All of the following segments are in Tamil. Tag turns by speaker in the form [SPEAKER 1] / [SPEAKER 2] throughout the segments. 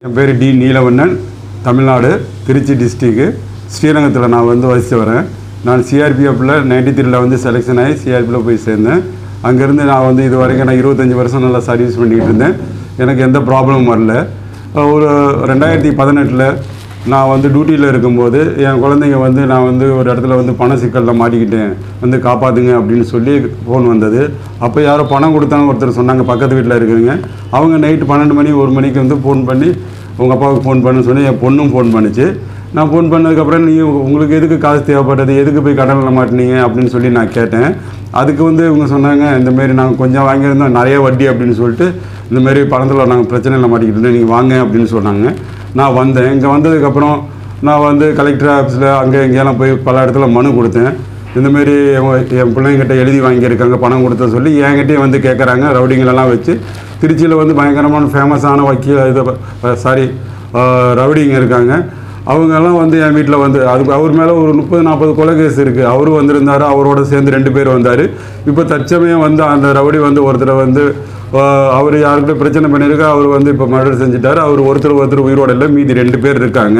[SPEAKER 1] என் பேர் டி நீலவண்ணன் தமிழ்நாடு திருச்சி டிஸ்ட்ரிக்கு ஸ்ரீரங்கத்தில் நான் வந்து வசித்து வரேன் நான் சிஆர்பிஎஃப்பில் நைன்டி த்ரீல வந்து செலெக்ஷன் ஆகி சிஆர்பியில் போய் சேர்ந்தேன் அங்கேருந்து நான் வந்து இது வரைக்கும் நான் இருபத்தஞ்சி வருஷம் நல்லா சர்வீஸ் பண்ணிக்கிட்டு இருந்தேன் எனக்கு எந்த ப்ராப்ளமும் வரல ஒரு ரெண்டாயிரத்தி பதினெட்டில் நான் வந்து டியூட்டியில் இருக்கும்போது என் குழந்தைங்க வந்து நான் வந்து ஒரு இடத்துல வந்து பண சிக்கலில் மாட்டிக்கிட்டேன் வந்து காப்பாற்றுங்க அப்படின்னு சொல்லி ஃபோன் வந்தது அப்போ யாரோ பணம் கொடுத்தாங்க ஒருத்தர் சொன்னாங்க பக்கத்து வீட்டில் இருக்குதுங்க அவங்க நைட்டு பன்னெண்டு மணி ஒரு மணிக்கு வந்து ஃபோன் பண்ணி உங்கள் அப்பாவுக்கு ஃபோன் பண்ண சொல்லி என் பொண்ணும் ஃபோன் பண்ணுச்சு நான் ஃபோன் பண்ணதுக்கப்புறம் நீ உங்களுக்கு எதுக்கு காசு தேவைப்பட்டது எதுக்கு போய் கடனில் மாட்டினீங்க அப்படின்னு சொல்லி நான் கேட்டேன் அதுக்கு வந்து இவங்க சொன்னாங்க இந்தமாரி நாங்கள் கொஞ்சம் வாங்கியிருந்தோம் நிறைய வட்டி அப்படின்னு சொல்லிட்டு இந்தமாரி பணத்தில் நாங்கள் பிரச்சனையில் மாட்டிக்கிட்டு இருந்தோம் நீங்கள் வாங்க அப்படின்னு சொன்னாங்க நான் வந்தேன் இங்கே வந்ததுக்கப்புறம் நான் வந்து கலெக்டர் ஆஃபீஸில் அங்கே இங்கேயெல்லாம் போய் பல இடத்துல மனு கொடுத்தேன் இந்தமாரி என் பிள்ளைங்கிட்ட எழுதி வாங்கியிருக்காங்க பணம் கொடுத்த சொல்லி என்கிட்டயே வந்து கேட்குறாங்க ரவுடிங்களெல்லாம் வச்சு திருச்சியில் வந்து பயங்கரமான ஃபேமஸான வக்கீல் இது சாரி ரவுடிங்க இருக்காங்க அவங்கெல்லாம் வந்து என் வீட்டில் வந்து அதுக்கு அவர் மேலே ஒரு முப்பது நாற்பது கொலை கேஸ் இருக்குது அவரும் வந்திருந்தார் அவரோட சேர்ந்து ரெண்டு பேர் வந்தார் இப்போ தற்சமயம் வந்து அந்த ரவுடி வந்து ஒருத்தரை வந்து அவர் யாருக்கிட்ட பிரச்சனை பண்ணியிருக்கா அவர் வந்து இப்போ மர்டர் செஞ்சுட்டார் அவர் ஒருத்தர் ஒருத்தர் உயிரோட இல்லை மீதி ரெண்டு பேர் இருக்காங்க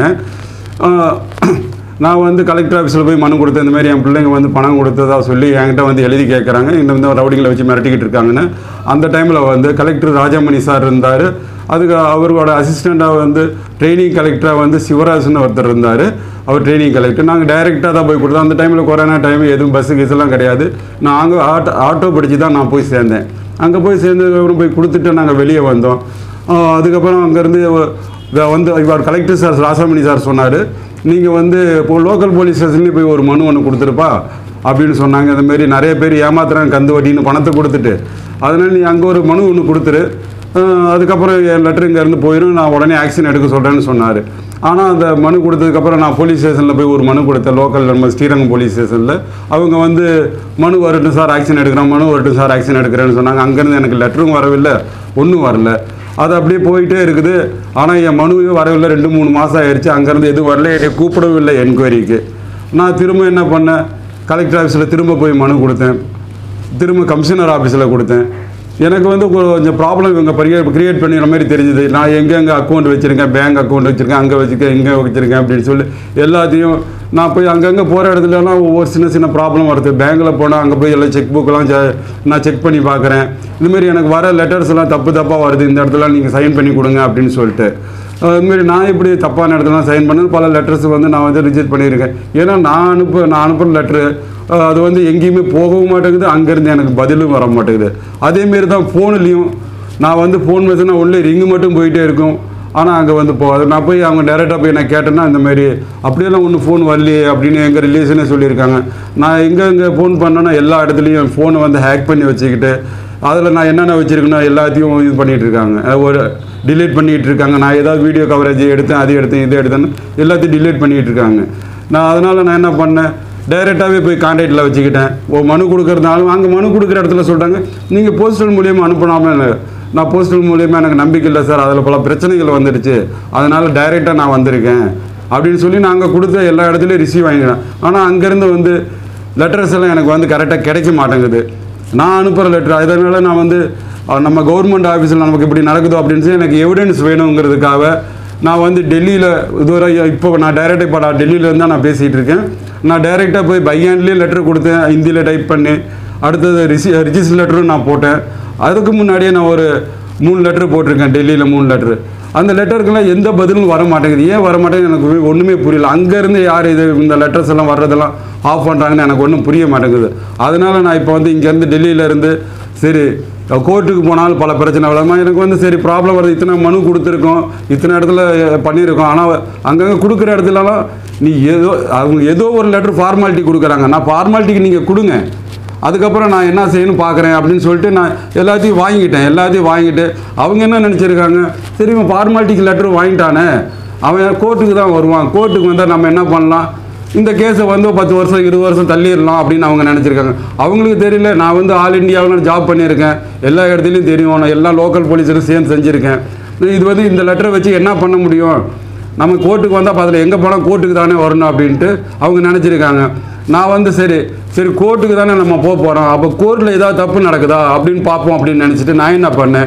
[SPEAKER 1] ஆஹ் நான் வந்து கலெக்டர் ஆஃபீஸில் போய் மனு கொடுத்தேன் இந்த மாதிரி என் பிள்ளைங்க வந்து பணம் கொடுத்ததா சொல்லி என்கிட்ட வந்து எழுதி கேட்குறாங்க இந்த இந்த ரவுடிங்களை வச்சு மிரட்டிக்கிட்டு இருக்காங்கன்னு அந்த டைமில் வந்து கலெக்டர் ராஜாமணி சார் இருந்தார் அதுக்கு அவரோட அசிஸ்டண்ட்டாக வந்து ட்ரைனிங் கலெக்டராக வந்து சிவராஜ்னு ஒருத்தர் இருந்தார் அவர் ட்ரைனிங் கலெக்டர் நாங்கள் டைரெக்டாக தான் போய் கொடுத்தோம் அந்த டைமில் கொரோனா டைம் எதுவும் பஸ்ஸு கிஸ்லாம் கிடையாது நான் அங்கே ஆட்டோ ஆட்டோ பிடிச்சி தான் நான் போய் சேர்ந்தேன் அங்கே போய் சேர்ந்ததுக்கப்புறம் போய் கொடுத்துட்டு நாங்கள் வெளியே வந்தோம் ஆஹ் அதுக்கப்புறம் அங்கேருந்து வந்து இவர் கலெக்டர் சார் ராசாமணி சார் சொன்னார் நீங்கள் வந்து இப்போ லோக்கல் போலீஸ் ஸ்டேஷன்லேயும் போய் ஒரு மனு ஒன்று கொடுத்துருப்பா அப்படின்னு சொன்னாங்க இந்த மாதிரி நிறைய பேர் ஏமாத்துறாங்க கந்து வட்டின்னு பணத்தை கொடுத்துட்டு அதனால் நீ அங்கே ஒரு மனு ஒன்று கொடுத்துரு அஹ் அதுக்கப்புறம் என் லெட்டர் இங்கேருந்து போயிடும் நான் உடனே ஆக்ஷன் எடுக்க சொல்கிறேன்னு சொன்னார் ஆனால் அந்த மனு கொடுத்ததுக்கப்புறம் நான் போலீஸ் ஸ்டேஷனில் போய் ஒரு மனு கொடுத்தேன் லோக்கல் நம்ம ஸ்ரீரங்கம் போலீஸ் ஸ்டேஷனில் அவங்க வந்து மனு வரட்டும் சார் ஆக்ஷன் எடுக்கிறேன் மனு வரட்டும் சார் ஆக்ஷன் எடுக்கிறேன்னு சொன்னாங்க அங்கேருந்து எனக்கு லெட்டரும் வரவில்லை ஒன்றும் வரல அது அப்படியே போயிட்டே இருக்குது ஆனால் என் மனுவே வரவில்லை ரெண்டு மூணு மாதம் ஆயிடுச்சு அங்கேருந்து எதுவும் வரல என்னை கூப்பிடவும் இல்லை என்கொயரிக்கு நான் திரும்ப என்ன பண்ணேன் கலெக்டர் ஆஃபீஸில் திரும்ப போய் மனு கொடுத்தேன் திரும்ப கமிஷனர் ஆஃபீஸில் கொடுத்தேன் எனக்கு வந்து கொஞ்சம் ப்ராப்ளம் இவங்க பெரிய கிரியேட் பண்ணிடுற மாதிரி தெரிஞ்சுது நான் எங்கெங்கே அக்கௌண்ட் வச்சுருக்கேன் பேங்க் அக்கௌண்ட் வச்சுருக்கேன் அங்கே வச்சுருக்கேன் இங்கே வச்சுருக்கேன் அப்படின்னு சொல்லி எல்லாத்தையும் நான் போய் அங்கங்கே போகிற இடத்துலலாம் ஒவ்வொரு சின்ன சின்ன ப்ராப்ளம் வருது பேங்க்கில் போனால் அங்கே போய் எல்லாம் செக் புக்கெலாம் நான் செக் பண்ணி பார்க்குறேன் இதுமாரி எனக்கு வர லெட்டர்ஸ் எல்லாம் தப்பு தப்பாக வருது இந்த இடத்துல நீங்கள் சைன் பண்ணி கொடுங்க அப்படின்னு சொல்லிட்டு அஹ் இதுமாரி நான் இப்படி தப்பான இடத்துல சைன் பண்ணது பல லெட்டர்ஸ் வந்து நான் வந்து ரிஜெக்ட் பண்ணியிருக்கேன் ஏன்னா நான் அனுப்ப நான் அனுப்புகிற லெட்ரு அது வந்து எங்கேயுமே போகவும் மாட்டேங்குது அங்கேருந்து எனக்கு பதிலும் வர மாட்டேங்குது அதேமாரி தான் ஃபோன்லேயும் நான் வந்து ஃபோன் பேசினா உள்ளே ரிங்கு மட்டும் போயிட்டே இருக்கும் ஆனால் அங்கே வந்து போகாது நான் போய் அவங்க டேரெக்டாக போய் நான் கேட்டேன்னா இந்த மாதிரி அப்படியெல்லாம் ஒன்றும் ஃபோன் வரலையே அப்படின்னு எங்கள் ரிலேஷனே சொல்லியிருக்காங்க நான் எங்கே எங்கே ஃபோன் பண்ணேன்னா எல்லா இடத்துலையும் என் ஃபோனை வந்து ஹேக் பண்ணி வச்சுக்கிட்டு அதில் நான் என்னென்ன வச்சுருக்கேனோ எல்லாத்தையும் இது பண்ணிகிட்டு இருக்காங்க அஹ் ஒரு டிலீட் பண்ணிகிட்டு இருக்காங்க நான் ஏதாவது வீடியோ கவரேஜ் எடுத்தேன் அது எடுத்தேன் இது எடுத்தேன்னு எல்லாத்தையும் டிலீட் பண்ணிகிட்டு இருக்காங்க நான் அதனால் நான் என்ன பண்ணேன் டைரெக்டாகவே போய் கான்டாக்டில் வச்சுக்கிட்டேன் ஓ மனு கொடுக்குறதுனாலும் அங்கே மனு கொடுக்குற இடத்துல சொல்லிட்டாங்க நீங்கள் போஸ்டல் மூலியமாக அனுப்பினாமல் நான் போஸ்டல் மூலியமாக எனக்கு நம்பிக்கை இல்லை சார் அதில் பல பிரச்சனைகள் வந்துடுச்சு அதனால் டைரெக்டாக நான் வந்திருக்கேன் அப்படின்னு சொல்லி நாங்கள் கொடுத்த எல்லா இடத்துலையும் ரிசீவ் வாங்கிக்கிறேன் ஆனால் அங்கேருந்து வந்து லெட்டர்ஸ் எல்லாம் எனக்கு வந்து கரெக்டாக கிடைக்க மாட்டேங்குது நான் அனுப்புகிற லெட்டர் அதனால் நான் வந்து அஹ், நம்ம கவர்மெண்ட் ஆஃபீஸில் நமக்கு இப்படி நடக்குதோ அப்படின்னு சொல்லி எனக்கு எவிடன்ஸ் வேணுங்கிறதுக்காக நான் வந்து டெல்லியில் இதுவரை இப்போ நான் டைரெக்டாக இப்போ நான் டெல்லியில் தான் நான் பேசிகிட்டு இருக்கேன் நான் டைரெக்டாக போய் பையான்லேயே லெட்டர் கொடுத்தேன் ஹிந்தியில் டைப் பண்ணி அடுத்தது ரிசி ரிஜிஸ்டர் லெட்டரும் நான் போட்டேன் அதுக்கு முன்னாடியே நான் ஒரு மூணு லெட்டர் போட்டிருக்கேன் டெல்லியில் மூணு லெட்ரு அந்த லெட்டருக்கெல்லாம் எந்த பதிலும் வர மாட்டேங்குது ஏன் வர மாட்டேங்குது எனக்கு ஒன்றுமே புரியல அங்கேருந்து யார் இது இந்த லெட்டர்ஸ் எல்லாம் வர்றதெல்லாம் ஆஃப் பண்ணுறாங்கன்னு எனக்கு ஒன்றும் புரிய மாட்டேங்குது அதனால நான் இப்போ வந்து இங்கேருந்து டெல்லியில இருந்து சரி கோர்ட்டுக்கு போனாலும் பல பிரச்சனை வராமல் எனக்கு வந்து சரி ப்ராப்ளம் வருது இத்தனை மனு கொடுத்துருக்கோம் இத்தனை இடத்துல பண்ணியிருக்கோம் ஆனால் அங்கங்கே கொடுக்குற இடத்துலலாம் நீ ஏதோ அவங்க ஏதோ ஒரு லெட்டர் ஃபார்மாலிட்டி கொடுக்குறாங்க நான் ஃபார்மாலிட்டிக்கு நீங்கள் கொடுங்க அதுக்கப்புறம் நான் என்ன செய்யணும் பார்க்குறேன் அப்படின்னு சொல்லிட்டு நான் எல்லாத்தையும் வாங்கிட்டேன் எல்லாத்தையும் வாங்கிட்டு அவங்க என்ன நினச்சிருக்காங்க சரி இவன் ஃபார்மாலிட்டிக்கு லெட்டர் வாங்கிட்டானே அவன் கோர்ட்டுக்கு தான் வருவான் கோர்ட்டுக்கு வந்தால் நம்ம என்ன பண்ணலாம் இந்த கேஸை வந்து பத்து வருஷம் இருபது வருஷம் தள்ளிடலாம் அப்படின்னு அவங்க நினச்சிருக்காங்க அவங்களுக்கு தெரியல நான் வந்து ஆல் இந்தியாவில் ஜாப் பண்ணியிருக்கேன் எல்லா இடத்துலையும் தெரியும் நான் எல்லா லோக்கல் போலீஸரும் சேர்ந்து செஞ்சுருக்கேன் இது வந்து இந்த லெட்டரை வச்சு என்ன பண்ண முடியும் நம்ம கோர்ட்டுக்கு வந்தால் அதில் எங்கே போனால் கோர்ட்டுக்கு தானே வரணும் அப்படின்ட்டு அவங்க நினச்சிருக்காங்க நான் வந்து சரி சரி கோர்ட்டுக்கு தானே நம்ம போக போகிறோம் அப்போ கோர்ட்டில் ஏதாவது தப்பு நடக்குதா அப்படின்னு பார்ப்போம் அப்படின்னு நினச்சிட்டு நான் என்ன பண்ணேன்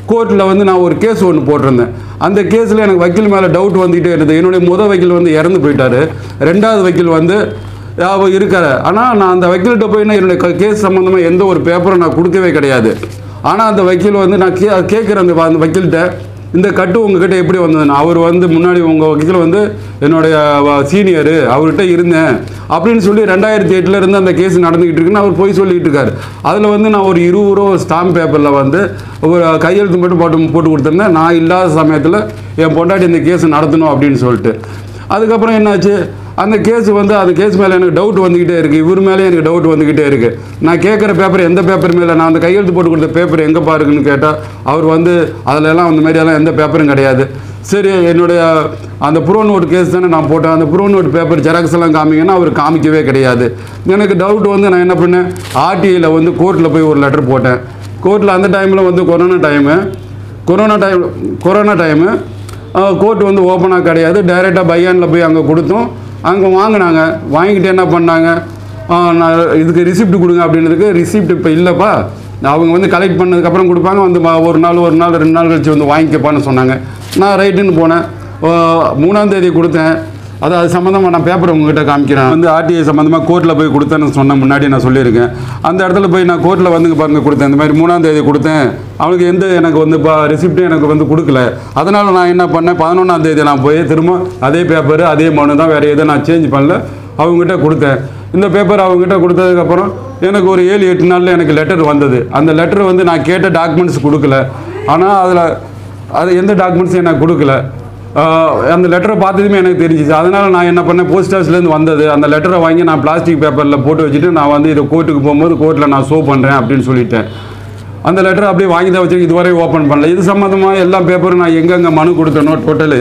[SPEAKER 1] கோர்ட்டில் வந்து நான் ஒரு கேஸ் ஒன்று போட்டிருந்தேன் அந்த கேஸில் எனக்கு வக்கீல் மேலே டவுட் வந்துக்கிட்டே இருந்தது என்னுடைய முதல் வக்கீல் வந்து இறந்து போயிட்டாரு ரெண்டாவது வக்கீல் வந்து அவர் இருக்காரு ஆனால் நான் அந்த வக்கீல்கிட்ட போய் நான் என்னுடைய கேஸ் சம்மந்தமாக எந்த ஒரு பேப்பரும் நான் கொடுக்கவே கிடையாது ஆனால் அந்த வக்கீல் வந்து நான் கே கேட்குறேன் அந்த வ- அந்த வக்கீல்கிட்ட இந்த கட்டு உங்ககிட்ட எப்படி வந்ததுன்னு அவர் வந்து முன்னாடி உங்கள் வக்கீல் வந்து என்னுடைய சீனியரு அவர்கிட்ட இருந்தேன் அப்படின்னு சொல்லி ரெண்டாயிரத்தி எட்டுல இருந்து அந்த கேஸ் நடந்துக்கிட்டு இருக்குன்னு அவர் போய் சொல்லிட்டு இருக்காரு அதில் வந்து நான் ஒரு இருபது ரூபா ஸ்டாம்ப் பேப்பரில் வந்து ஒரு கையெழுத்து மட்டும் போட்டு போட்டு கொடுத்துருந்தேன் நான் இல்லாத சமயத்தில் என் பொண்டாட்டி இந்த கேஸ் நடத்தணும் அப்படின்னு சொல்லிட்டு அதுக்கப்புறம் என்னாச்சு அந்த கேஸ் வந்து அந்த கேஸ் மேலே எனக்கு டவுட் வந்துக்கிட்டே இருக்குது இவர் மேலே எனக்கு டவுட் வந்துக்கிட்டே இருக்குது நான் கேட்குற பேப்பர் எந்த பேப்பர் மேலே நான் அந்த கையெழுத்து போட்டு கொடுத்த பேப்பர் எங்கே பாருக்குன்னு கேட்டால் அவர் வந்து அதில் எல்லாம் அந்த மாதிரி எல்லாம் எந்த பேப்பரும் கிடையாது சரி என்னுடைய அந்த ப்ரோ நோட் கேஸ் தானே நான் போட்டேன் அந்த ப்ரோ நோட் பேப்பர் ஜெராக்ஸ் எல்லாம் காமிங்கன்னா அவர் காமிக்கவே கிடையாது எனக்கு டவுட் வந்து நான் என்ன பண்ணேன் ஆர்டிஐயில் வந்து கோர்ட்டில் போய் ஒரு லெட்டர் போட்டேன் கோர்ட்டில் அந்த டைமில் வந்து corona time corona time corona time court வந்து ஓப்பனாக கிடையாது டைரெக்டாக பையானில் போய் அங்கே கொடுத்தோம் அங்கே வாங்கினாங்க வாங்கிட்டு என்ன பண்ணாங்க ஆ, நான் இதுக்கு ரிசிப்ட் கொடுங்க அப்படின்றதுக்கு ரிசிப்ட் இப்போ இல்லைப்பா அவங்க வந்து கலெக்ட் பண்ணதுக்கப்புறம் கொடுப்பாங்க வந்து ம- ஒரு நாள் ஒரு நாள் ரெண்டு நாள் கழிச்சு வந்து வாங்கிக்கப்பான்னு சொன்னாங்க நான் ரைட்டுன்னு போனேன் ஆ, மூணாம் தேதி கொடுத்தேன் அது அது சம்மந்தமாக நான் பேப்பர் உங்ககிட்ட காமிக்கிறேன் வந்து ஆர்டிஐ சம்மந்தமாக கோர்ட்டில் போய் கொடுத்தேன்னு சொன்ன முன்னாடி நான் சொல்லியிருக்கேன் அந்த இடத்துல போய் நான் கோர்ட்டில் வந்து பாருங்க கொடுத்தேன் இந்த மாதிரி மூணாம் தேதி கொடுத்தேன் அவனுக்கு எந்த எனக்கு வந்து இப்போ ரிசிப்ட்டும் எனக்கு வந்து கொடுக்கல அதனால் நான் என்ன பண்ணேன் பதினொன்றாம் தேதி நான் போய் திரும்ப அதே பேப்பர் அதே மனு தான் வேறு எதுவும் நான் சேஞ்ச் பண்ணல அவங்ககிட்ட கொடுத்தேன் இந்த பேப்பர் அவங்ககிட்ட கொடுத்ததுக்கப்புறம் எனக்கு ஒரு ஏழு எட்டு நாளில் எனக்கு லெட்டர் வந்தது அந்த லெட்டர் வந்து நான் கேட்ட டாக்குமெண்ட்ஸ் கொடுக்கல ஆனால் அதில் அது எந்த டாக்குமெண்ட்ஸும் எனக்கு கொடுக்கல ஆஹ் அந்த லெட்டரை பார்த்ததுமே எனக்கு தெரிஞ்சிச்சு அதனால் நான் என்ன பண்ணேன் போஸ்ட் ஆஃபீஸ்லேருந்து வந்தது அந்த லெட்டரை வாங்கி நான் பிளாஸ்டிக் பேப்பரில் போட்டு வச்சுட்டு நான் வந்து இதை கோர்ட்டுக்கு போகும்போது கோர்ட்டில் நான் ஷோ பண்ணுறேன் அப்படின்னு சொல்லிட்டேன் அந்த லெட்டரை அப்படியே வாங்கி தான் வச்சு இதுவரை ஓப்பன் பண்ணல இது சம்மந்தமாக எல்லா பேப்பரும் நான் எங்கெங்கே மனு கொடுத்தனோ டோட்டலு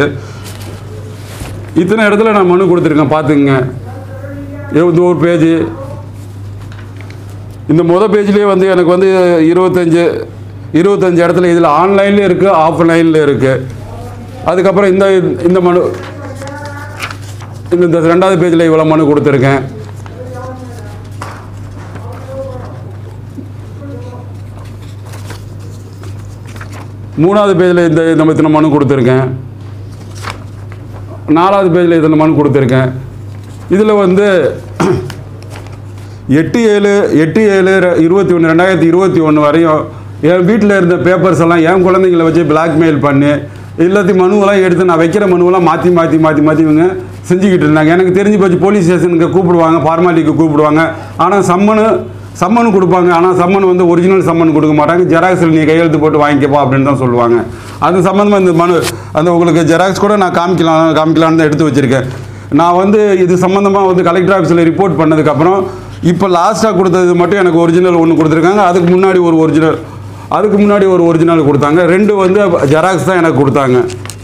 [SPEAKER 1] இத்தனை இடத்துல நான் மனு கொடுத்துருக்கேன் பார்த்துங்க இது ஒரு பேஜ் இந்த மொதல் பேஜ்லேயே வந்து எனக்கு வந்து இருபத்தஞ்சு இருபத்தஞ்சு இடத்துல இதில் ஆன்லைன்லேயும் இருக்குது ஆஃப்லைன்லேயும் இருக்குது அதுக்கப்புறம் இந்த இந்த மனு இந்த இந்த ரெண்டாவது பேஜில் இவ்வளோ மனு கொடுத்துருக்கேன் மூணாவது பேஜில் இந்த இந்த இத்தனை மனு கொடுத்துருக்கேன் நாலாவது பேஜில் இத்தனை மனு கொடுத்துருக்கேன் இதில் வந்து எட்டு ஏழு எட்டு ஏழு ரெ- இருபத்தி ஒன்று ரெண்டாயிரத்தி இருபத்தி ஒன்று வரையும் என் வீட்டில் இருந்த பேப்பர்ஸ் எல்லாம் என் குழந்தைங்களை வச்சு பிளாக்மெயில் பண்ணி எல்லாத்தையும் மனுவெல்லாம் எடுத்து நான் வைக்கிற மனுவெல்லாம் மாற்றி மாற்றி மாற்றி மாற்றி இவங்க செஞ்சுக்கிட்டு இருந்தாங்க எனக்கு தெரிஞ்சு போச்சு போலீஸ் ஸ்டேஷனுக்கு கூப்பிடுவாங்க ஃபார்மாலிட்டிக்கு கூப்பிடுவாங்க ஆனால் சம்மனு சம்மன் கொடுப்பாங்க ஆனால் சம்மன் வந்து ஒரிஜினல் சம்மன் கொடுக்க மாட்டாங்க ஜெராக்ஸில் நீ கையெழுத்து போட்டு வாங்கிக்கப்பா அப்படின்னு தான் சொல்லுவாங்க அது சம்மந்தமாக இந்த மனு அந்த உங்களுக்கு ஜெராக்ஸ் கூட நான் காமிக்கலாம் காமிக்கலான்னு தான் எடுத்து வச்சுருக்கேன் நான் வந்து இது சம்மந்தமாக வந்து கலெக்டர் ஆஃபீஸில் ரிப்போர்ட் பண்ணதுக்கப்புறம் இப்போ லாஸ்ட்டாக கொடுத்தது மட்டும் எனக்கு ஒரிஜினல் ஒன்று கொடுத்துருக்காங்க அதுக்கு முன்னாடி ஒரு ஒரிஜினல் அதுக்கு முன்னாடி ஒரு ஒரிஜினல் கொடுத்தாங்க ரெண்டு வந்து ஜெராக்ஸ் தான் எனக்கு கொடுத்தாங்க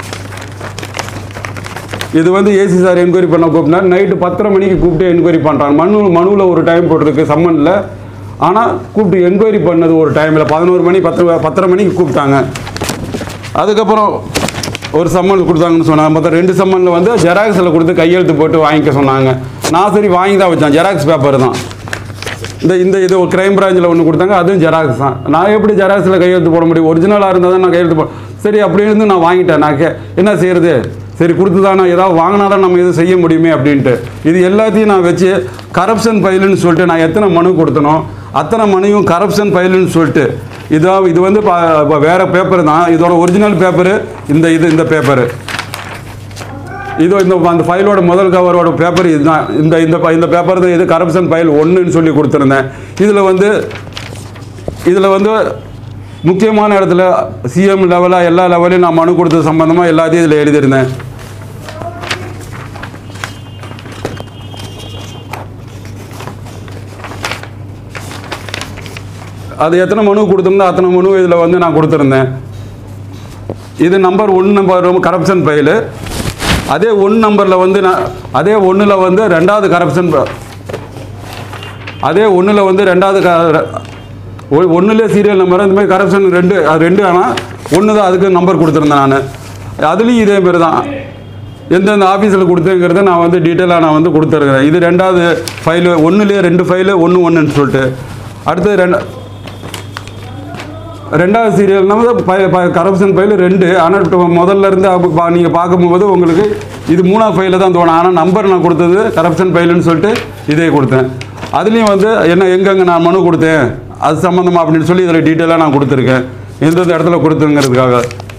[SPEAKER 1] இது வந்து ஏசி சார் என்கொயரி பண்ண கூப்பிட்டார் நைட்டு பத்தரை மணிக்கு கூப்பிட்டு என்கொயரி பண்ணுறாங்க மனு மனுவில் ஒரு டைம் போட்டிருக்கு சம்மனில் ஆனால் கூப்பிட்டு என்கொயரி பண்ணது ஒரு டைமில் பதினோரு மணி பத்து பத்தரை மணிக்கு கூப்பிட்டாங்க அதுக்கப்புறம் ஒரு சம்மன் கொடுத்தாங்கன்னு சொன்னாங்க மொத்தம் ரெண்டு சம்மனில் வந்து ஜெராக்ஸில் கொடுத்து கையெழுத்து போட்டு வாங்கிக்க சொன்னாங்க நான் சரி வாங்கி தான் வச்சேன் ஜெராக்ஸ் பேப்பர் தான் இந்த இந்த இது ஒரு கிரைம் பிரான்ச்சில் ஒன்று கொடுத்தாங்க அதுவும் ஜெராக்ஸ் தான் நான் எப்படி ஜெராக்ஸில் கையெழுத்து போட முடியும் ஒரிஜினலாக இருந்தால் தான் நான் கையெழுத்து போட சரி அப்படி இருந்து நான் வாங்கிட்டேன் நான் கே என்ன செய்யறது சரி கொடுத்து தானே ஏதாவது வாங்கினாலும் நம்ம எதுவும் செய்ய முடியுமே அப்படின்ட்டு இது எல்லாத்தையும் நான் வச்சு கரப்ஷன் ஃபைலுன்னு சொல்லிட்டு நான் எத்தனை மனு கொடுத்தனோ அத்தனை மனுவும் கரப்ஷன் ஃபைலுன்னு சொல்லிட்டு இதா இது வந்து பா- இப்போ வேறு பேப்பர் தான் இதோட ஒரிஜினல் பேப்பரு இந்த இது இந்த பேப்பரு இதோ இந்த அந்த ஃபைலோட முதல் கவரோட பேப்பர் இதுதான் இந்த இந்த ப- இந்த பேப்பர் தான் இது கரப்ஷன் ஃபைல் ஒன்றுன்னு சொல்லி கொடுத்துருந்தேன் இதில் வந்து இதில் வந்து முக்கியமான இடத்துல சிஎம் லெவலாக எல்லா லெவலையும் நான் மனு கொடுத்தது சம்மந்தமாக எல்லாத்தையும் இதில் எழுதியிருந்தேன் அது எத்தனை மனு கொடுத்தோம்னா அத்தனை மனு இதில் வந்து நான் கொடுத்துருந்தேன் இது number one number corruption file அதே ஒன் நம்பரில் வந்து நான் அதே ஒன்றில் வந்து ரெண்டாவது கரப்ஷன் அதே ஒன்றில் வந்து ரெண்டாவது க ஒன்றுலே சீரியல் நம்பர் இந்த மாதிரி கரப்ஷன் ரெண்டு அது ரெண்டு ஆனால் ஒன்று தான் அதுக்கு நம்பர் கொடுத்துருந்தேன் நான் அதுலேயும் இதே மாதிரி தான் எந்தெந்த ஆஃபீஸில் கொடுத்தேங்கிறத நான் வந்து டீட்டெயிலாக நான் வந்து கொடுத்துருக்குறேன் இது ரெண்டாவது ஃபைலு ஒன்றுலேயே ரெண்டு ஃபைலு ஒன்று ஒன்றுன்னு சொல்லிட்டு அடுத்தது ரெண்டு ரெண்டாவது சீரியல்னா கரப்ஷன் ஃபைல் ரெண்டு ஆனால் முதல்ல இருந்து அப்ப பா- நீங்க பார்க்கும்போது உங்களுக்கு இது மூணாவது ஃபைலில் தான் தோணும் ஆனால் நம்பர் நான் கொடுத்தது கரப்ஷன் ஃபைலுன்னு சொல்லிட்டு இதே கொடுத்தேன் அதுலேயும் வந்து என்ன எங்கெங்கே நான் மனு கொடுத்தேன் அது சம்மந்தமா அப்படின்னு சொல்லி இதில் டீட்டெயிலாக நான் கொடுத்துருக்கேன் எந்தெந்த இடத்துல கொடுத்துங்கிறதுக்காக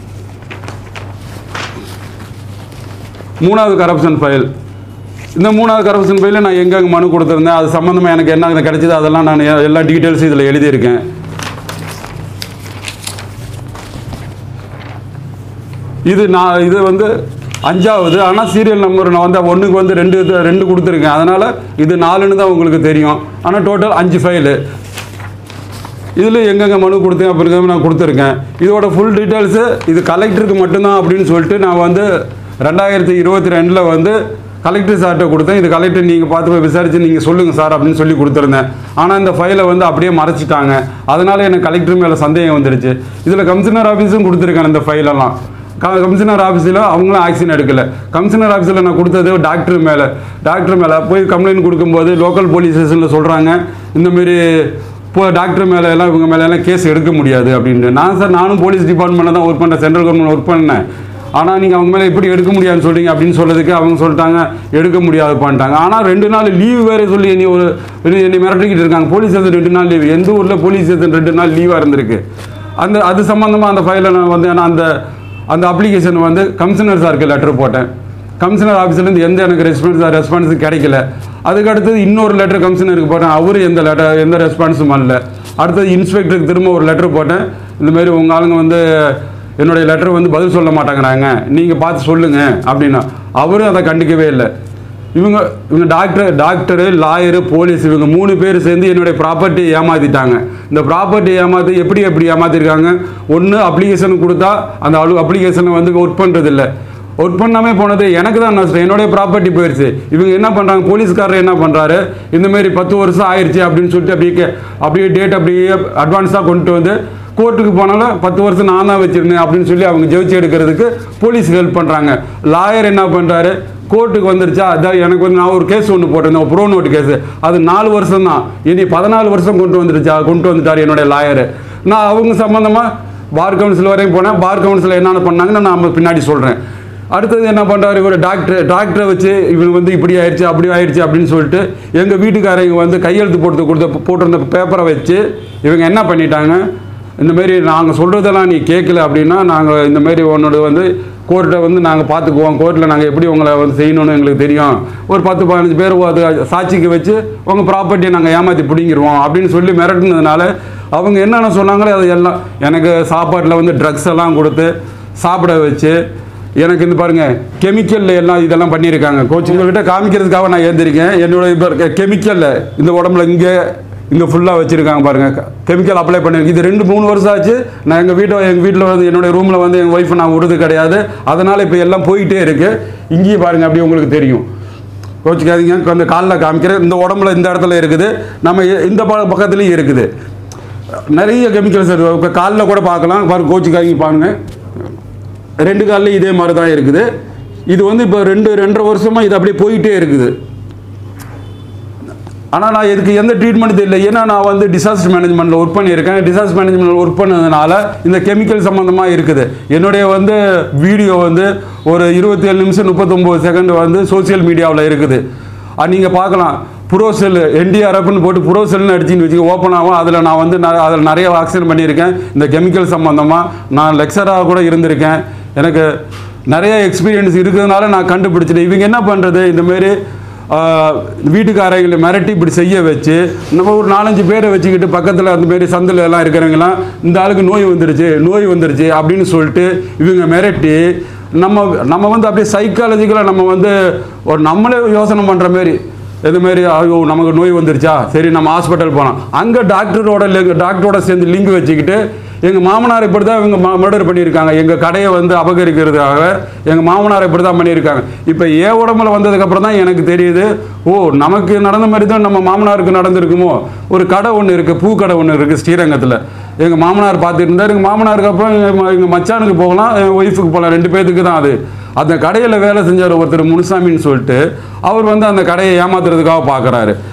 [SPEAKER 1] மூணாவது கரப்ஷன் ஃபைல் இந்த மூணாவது கரப்ஷன் ஃபைலில் நான் எங்கெங்கே மனு கொடுத்துருந்தேன் அது சம்மந்தமாக எனக்கு என்ன கிடைச்சது அதெல்லாம் நான் எ- எல்லா டீட்டெயில்ஸும் இதில் எழுதியிருக்கேன் இது நான் இது வந்து அஞ்சாவது ஆனால் சீரியல் நம்பர் நான் வந்து ஒன்றுக்கு வந்து ரெண்டு இது ரெண்டு கொடுத்துருக்கேன் அதனால் இது நாலுன்னு தான் உங்களுக்கு தெரியும் ஆனால் டோட்டல் அஞ்சு ஃபைலு இதில் எங்கெங்கே மனு கொடுத்தேன் அப்படிங்கிறத நான் கொடுத்துருக்கேன் இதோட ஃபுல் டீட்டெயில்ஸு இது கலெக்டருக்கு மட்டும்தான் அப்படின்னு சொல்லிட்டு நான் வந்து ரெண்டாயிரத்தி இருபத்தி ரெண்டில் வந்து கலெக்டர் சார்கிட்ட கொடுத்தேன் இது கலெக்டர் நீங்கள் பார்த்து போய் விசாரித்து நீங்கள் சொல்லுங்கள் சார் அப்படின்னு சொல்லி கொடுத்துருந்தேன் ஆனால் இந்த ஃபைலை வந்து அப்படியே மறைச்சிட்டாங்க அதனால் எனக்கு கலெக்டர் மேலே சந்தேகம் வந்துடுச்சு இதில் கமிஷனர் ஆஃபீஸும் கொடுத்துருக்கேன் இந்த ஃபைலெல்லாம் க- கமிஷனர் ஆஃபீஸில் அவங்களும் ஆக்ஷன் எடுக்கல கமிஷனர் ஆஃபீஸில் நான் கொடுத்தது டாக்டர் மேலே டாக்டர் மேலே போய் கம்ப்ளைண்ட் கொடுக்கும்போது லோக்கல் போலீஸ் ஸ்டேஷனில் சொல்கிறாங்க இந்தமாரி இப்போ டாக்டர் மேலே எல்லாம் இவங்க மேலே எல்லாம் கேஸ் எடுக்க முடியாது அப்படின்ட்டு நான் சார் நானும் போலீஸ் டிபார்ட்மெண்ட்டில் தான் ஒர்க் பண்ணேன் சென்ட்ரல் கவர்மெண்ட் ஒர்க் பண்ணேன் ஆனால் நீங்கள் அவங்க மேலே எப்படி எடுக்க முடியாதுன்னு சொல்றீங்க அப்படின்னு சொல்லதுக்கு அவங்க சொல்லிட்டாங்க எடுக்க முடியாதுப்பான்ட்டாங்க ஆனால் ரெண்டு நாள் லீவு வேறு சொல்லி என்னை ஒரு என்னை- என்னை மிரட்டிக்கிட்டு இருக்காங்க போலீஸ் ஸ்டேஷன் ரெண்டு நாள் லீவு எந்த ஊரில் போலீஸ் ஸ்டேஷன் ரெண்டு நாள் லீவாக இருந்திருக்கு அந்த அது சம்மந்தமாக அந்த ஃபைலை நான் வந்து நான் அந்த அந்த அப்ளிகேஷன் வந்து கமிஷனர் சாருக்கு லெட்டர் போட்டேன் கமிஷனர் ஆஃபீஸ்லேருந்து எந்த எனக்கு ரெஸ்பான்ஸ் ரெஸ்பான்ஸ் கிடைக்கல அதுக்கு அடுத்தது இன்னொரு லெட்டர் கமிஷனருக்கு போட்டேன் அவரு எந்த லெட்டர் எந்த ரெஸ்பான்ஸும் வரல அடுத்தது இன்ஸ்பெக்டருக்கு திரும்ப ஒரு லெட்டர் போட்டேன் இந்த மாதிரி உங்கள் ஆளுங்க வந்து என்னுடைய லெட்டர் வந்து பதில் சொல்ல மாட்டேங்கிறாங்க நீங்கள் பார்த்து சொல்லுங்கள் அப்படின்னா அவரும் அதை கண்டுக்கவே இல்லை இவங்க இவங்க டாக்டர் டாக்டரு லாயரு போலீஸ் இவங்க மூணு பேர் சேர்ந்து என்னுடைய ப்ராப்பர்ட்டி ஏமாத்திட்டாங்க இந்த ப்ராப்பர்ட்டி ஏமாத்தி எப்படி எப்படி ஏமாத்திருக்காங்க ஒன்று அப்ளிகேஷன் கொடுத்தா அந்த அலு அப்ளிகேஷனை வந்து ஒர்க் பண்ணுறது இல்லை ஒர்க் பண்ணாமே போனது எனக்கு தான் நஷ்டம் என்னுடைய ப்ராப்பர்ட்டி போயிடுச்சு இவங்க என்ன பண்ணுறாங்க போலீஸ்காரர் என்ன பண்ணுறாரு இந்த மாதிரி பத்து வருஷம் ஆயிடுச்சு அப்படின்னு சொல்லிட்டு அப்படியே கே- அப்படியே டேட் அப்படியே அட்வான்ஸாக கொண்டு வந்து கோர்ட்டுக்கு போனாலும் பத்து வருஷம் நான் தான் வச்சிருந்தேன் அப்படின்னு சொல்லி அவங்க ஜெயிச்சு எடுக்கிறதுக்கு போலீஸ் ஹெல்ப் பண்ணுறாங்க லாயர் என்ன பண்ணுறாரு கோர்ட்டுக்கு வந்துருச்சா அதான் எனக்கு வந்து நான் ஒரு கேஸ் ஒன்று போட்டிருந்தேன் ப்ரோ நோட் கேஸ் அது நாலு வருஷம் தான் இனி பதினாலு வருஷம் கொண்டு வந்துருச்சா கொண்டு வந்துட்டார் என்னுடைய லாயர் நான் அவங்க சம்மந்தமாக பார் கவுன்சில் வரையும் போனேன் பார் கவுன்சில் என்னென்ன பண்ணாங்கன்னு நான் பின்னாடி சொல்கிறேன் அடுத்தது என்ன பண்ணுறாரு இவர் டாக்டர் டாக்டரை வச்சு இவங்க வந்து இப்படி ஆயிடுச்சு அப்படி ஆயிடுச்சு அப்படின்னு சொல்லிட்டு எங்கள் வீட்டுக்காரங்க வந்து கையெழுத்து போட்டு கொடுத்த போட்டிருந்த பேப்பரை வச்சு இவங்க என்ன பண்ணிட்டாங்க இந்த மாதிரி நாங்கள் சொல்கிறதெல்லாம் நீ கேட்கல அப்படின்னா நாங்கள் இந்த மாதிரி உன்னோட வந்து கோர்ட்டை வந்து நாங்கள் பார்த்துக்குவோம் கோர்ட்டில் நாங்கள் எப்படி உங்களை வந்து செய்யணும்னு எங்களுக்கு தெரியும் ஒரு பத்து பதினஞ்சு பேர் அது சாட்சிக்கு வச்சு உங்கள் ப்ராப்பர்ட்டியை நாங்கள் ஏமாற்றி பிடிங்கிருவோம் அப்படின்னு சொல்லி மிரட்டினதுனால அவங்க என்னென்ன சொன்னாங்களோ அது எல்லாம் எனக்கு சாப்பாட்டில் வந்து ட்ரக்ஸ் எல்லாம் கொடுத்து சாப்பிட வச்சு எனக்கு இந்த பாருங்க கெமிக்கல்ல எல்லாம் இதெல்லாம் பண்ணியிருக்காங்க கோச் உங்ககிட்ட காமிக்கிறதுக்காக நான் ஏந்திருக்கேன் என்னோட இப்போ கெமிக்கல்ல இந்த உடம்புல இங்கே இங்கே ஃபுல்லாக வச்சுருக்காங்க பாருங்க கெமிக்கல் அப்ளை பண்ணிருக்கு இது ரெண்டு மூணு வருஷம் ஆச்சு நான் எங்கள் வீட்டை எங்கள் வீட்டில் வந்து என்னுடைய ரூமில் வந்து எங்கள் ஒய்ஃபை நான் விடுறது கிடையாது அதனால் இப்போ எல்லாம் போயிட்டே இருக்கு இங்கேயும் பாருங்க அப்படி உங்களுக்கு தெரியும் கோச்சிக்காதீங்க கொஞ்சம் காலில் காமிக்கிறேன் இந்த உடம்புல இந்த இடத்துல இருக்குது நம்ம எ- இந்த ப- பக்கத்துலேயும் இருக்குது நிறைய கெமிக்கல்ஸ் இருக்குது இப்போ காலில் கூட பார்க்கலாம் பாருங்க கோச்சிக்காதீங்க பாருங்க ரெண்டு காலில் இதே மாதிரி தான் இருக்குது இது வந்து இப்போ ரெண்டு ரெண்டரை வருஷமாக இது அப்படியே போயிட்டே இருக்குது ஆனால் நான் இதுக்கு எந்த ட்ரீட்மெண்ட் தெரியல ஏன்னா நான் வந்து டிசாஸ்டர் மேனேஜ்மெண்ட்டில் ஒர்க் பண்ணியிருக்கேன் டிசாஸ்டர் மேனேஜ்மெண்ட் ஒர்க் பண்ணதுனால இந்த கெமிக்கல் சம்மந்தமாக இருக்குது என்னுடைய வந்து வீடியோ வந்து ஒரு இருபத்தி ஏழு நிமிஷம் முப்பத்தொம்போது செகண்ட் வந்து சோஷியல் மீடியாவில் இருக்குது அது நீங்கள் பார்க்கலாம் புரோசெல் என்டிஆர்எஃப்னு போட்டு புரோசெல்னு அடிச்சின்னு வச்சு ஓப்பன் ஆகும் அதில் நான் வந்து ந- அதில் நிறைய ஆக்சிடென்ட் பண்ணியிருக்கேன் இந்த கெமிக்கல் சம்மந்தமாக நான் லெக்சராக கூட இருந்திருக்கேன் எனக்கு நிறைய எக்ஸ்பீரியன்ஸ் இருக்கிறதுனால நான் கண்டுபிடிச்சிட்டேன் இவங்க என்ன பண்ணுறது இந்தமாரி ஆஹ் வீட்டுக்காரங்களை மிரட்டி இப்படி செய்ய வச்சு நம்ம ஒரு நாலஞ்சு பேரை வச்சுக்கிட்டு பக்கத்தில் அந்த மாரி சந்தில் எல்லாம் இருக்கிறவங்களாம் இந்த ஆளுக்கு நோய் வந்துருச்சு நோய் வந்துருச்சு அப்படின்னு சொல்லிட்டு இவங்க மிரட்டி நம்ம நம்ம வந்து அப்படியே சைக்காலஜிக்கலாக நம்ம வந்து ஒரு நம்மளே யோசனை பண்ணுற மாரி இது மாரி ஐயோ நமக்கு நோய் வந்துருச்சா சரி நம்ம ஹாஸ்பிட்டல் போனோம் அங்கே டாக்டரோட லிங்க் டாக்டரோட சேர்ந்து லிங்க் வச்சுக்கிட்டு எங்கள் மாமனார் இப்படி தான் இவங்க மர்டர் பண்ணியிருக்காங்க எங்கள் கடையை வந்து அபகரிக்கிறதுக்காக எங்கள் மாமனார் இப்படி தான் பண்ணியிருக்காங்க இப்போ ஏ உடம்புல வந்ததுக்கப்புறம் தான் எனக்கு தெரியுது ஓ நமக்கு நடந்த மாதிரி தான் நம்ம மாமனாருக்கு நடந்திருக்குமோ ஒரு கடை ஒன்று இருக்குது பூ கடை ஒன்று இருக்குது ஸ்ரீரங்கத்தில் எங்கள் மாமனார் பார்த்துட்டு இருந்தார் எங்கள் மாமனாருக்கு அப்புறம் எங்கள் எங்கள் மச்சானுக்கு போகலாம் என் ஒய்ஃபுக்கு போகலாம் ரெண்டு பேர்த்துக்கு தான் அது அந்த கடையில் வேலை செஞ்சார் ஒருத்தர் முனுசாமின்னு சொல்லிட்டு அவர் வந்து அந்த கடையை ஏமாத்துறதுக்காக பார்க்குறாரு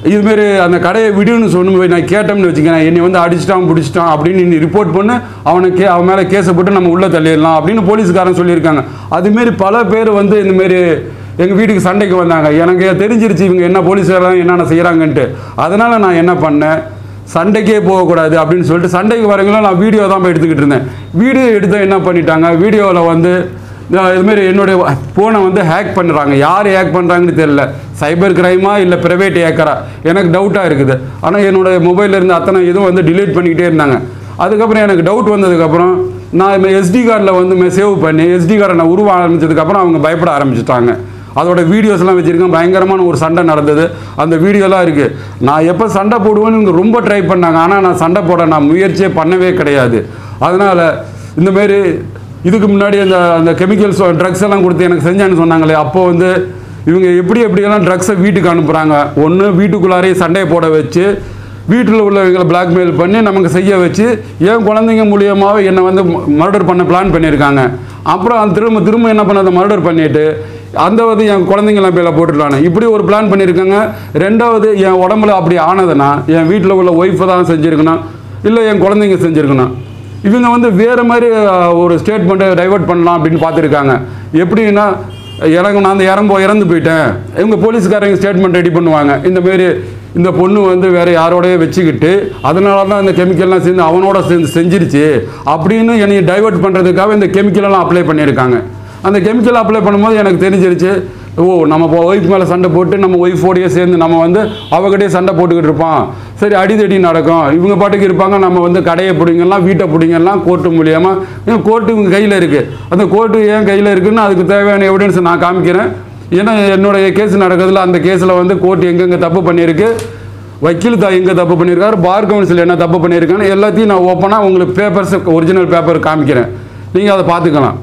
[SPEAKER 1] இதுமாரி அந்த கடையை விடுன்னு சொன்னு போய் நான் கேட்டோம்னு வச்சுக்கேன் என்னை வந்து அடிச்சிட்டான் பிடிச்சிட்டான் அப்படின்னு நீ ரிப்போர்ட் பண்ணு அவனுக்கு அவன் மேலே கேஸை போட்டு நம்ம உள்ளே தள்ளிடலாம் அப்படின்னு போலீஸ்காரன் சொல்லியிருக்காங்க அதுமாரி பல பேர் வந்து இந்தமாரி எங்கள் வீட்டுக்கு சண்டைக்கு வந்தாங்க எனக்கு தெரிஞ்சிருச்சு இவங்க என்ன போலீஸ்காரன் என்னென்ன செய்கிறாங்கன்ட்டு அதனால் நான் என்ன பண்ணேன் சண்டைக்கே போகக்கூடாது அப்படின்னு சொல்லிட்டு சண்டைக்கு வரவங்களும் நான் வீடியோ தான் போய் எடுத்துக்கிட்டு இருந்தேன் வீடியோ எடுத்து என்ன பண்ணிட்டாங்க வீடியோவில் வந்து இந்த இதுமாரி என்னுடைய ஃபோனை வந்து ஹேக் பண்ணுறாங்க யார் ஹேக் பண்ணுறாங்கன்னு தெரியல சைபர் கிரைமா இல்லை ப்ரைவேட் ஹேக்கரா எனக்கு டவுட்டாக இருக்குது ஆனால் என்னுடைய மொபைலில் இருந்து அத்தனை இதுவும் வந்து டிலீட் பண்ணிக்கிட்டே இருந்தாங்க அதுக்கப்புறம் எனக்கு டவுட் வந்ததுக்கப்புறம் நான் எஸ்டி கார்டில் வந்து சேவ் பண்ணி எஸ்டி கார்டை நான் உருவ ஆரம்பிச்சதுக்கப்புறம் அவங்க பயப்பட ஆரம்பிச்சிட்டாங்க அதோட வீடியோஸ்லாம் வச்சுருக்கேன் பயங்கரமான ஒரு சண்டை நடந்தது அந்த வீடியோலாம் இருக்குது நான் எப்போ சண்டை போடுவேன்னு இவங்க ரொம்ப ட்ரை பண்ணாங்க ஆனால் நான் சண்டை போட நான் முயற்சியே பண்ணவே கிடையாது அதனால் இந்தமாரி இதுக்கு முன்னாடி அந்த அந்த கெமிக்கல்ஸ் ட்ரக்ஸ் எல்லாம் கொடுத்து எனக்கு செஞ்சான்னு சொன்னாங்களே அப்போ வந்து இவங்க எப்படி எப்படியெல்லாம் ட்ரக்ஸை வீட்டுக்கு அனுப்புகிறாங்க ஒன்று வீட்டுக்குள்ளாரே சண்டையை போட வச்சு வீட்டில் உள்ளவங்களை பிளாக்மெயில் பண்ணி நமக்கு செய்ய வச்சு என் குழந்தைங்க மூலியமாக என்னை வந்து மர்டர் பண்ண பிளான் பண்ணியிருக்காங்க அப்புறம் அந்த திரும்ப திரும்ப என்ன பண்ண அதை மர்டர் பண்ணிட்டு அந்த வந்து என் குழந்தைங்களாம் பேரில் போட்டுடலான்னு இப்படி ஒரு பிளான் பண்ணியிருக்காங்க ரெண்டாவது என் உடம்புல அப்படி ஆனதுன்னா என் வீட்டில் உள்ள ஒய்ஃபை தான் செஞ்சுருக்கணும் இல்லை என் குழந்தைங்க செஞ்சுருக்கணும் இவங்க வந்து வேறு மாதிரி அஹ், ஒரு ஸ்டேட்மெண்ட்டை டைவர்ட் பண்ணலாம் அப்படின்னு பார்த்துருக்காங்க எப்படின்னா எனக்கு நான் அந்த இறம்போ இறந்து போயிட்டேன் இவங்க போலீஸ்காரங்க ஸ்டேட்மெண்ட் ரெடி பண்ணுவாங்க இந்த மாரி இந்த பொண்ணு வந்து வேற யாரோடய வச்சுக்கிட்டு அதனால தான் இந்த கெமிக்கல்லாம் சேர்ந்து அவனோட சேர்ந்து செஞ்சிருச்சு அப்படின்னு என்னை டைவர்ட் பண்ணுறதுக்காக இந்த கெமிக்கலெல்லாம் அப்ளை பண்ணியிருக்காங்க அந்த கெமிக்கல் அப்ளை பண்ணும்போது எனக்கு தெரிஞ்சிருச்சு ஓ நம்ம ஒய்ஃப் மேலே சண்டை போட்டு நம்ம ஒய்ஃபோடையே சேர்ந்து நம்ம வந்து அவகிட்டயே சண்டை போட்டுக்கிட்டு இருப்பான் சரி அடிதடி நடக்கும் இவங்க பாட்டுக்கு இருப்பாங்க நம்ம வந்து கடையை பிடிங்கலாம் வீட்டை பிடிங்கலாம் கோர்ட்டு மூலியமாக கோர்ட்டு இவங்க கையில் இருக்குது அந்த கோர்ட்டு ஏன் கையில் இருக்குன்னு அதுக்கு தேவையான எவிடன்ஸ் நான் காமிக்கிறேன் ஏன்னா என்னுடைய கேஸ் நடக்கிறதுல அந்த கேஸில் வந்து கோர்ட் எங்கெங்கே தப்பு பண்ணியிருக்கு வக்கீல் தான் எங்கே தப்பு பண்ணியிருக்காரு பார் கவுன்சில் என்ன தப்பு பண்ணியிருக்கான்னு எல்லாத்தையும் நான் ஓப்பனாக உங்களுக்கு பேப்பர்ஸ் ஒரிஜினல் பேப்பர் காமிக்கிறேன் நீங்கள் அதை பார்த்துக்கலாம்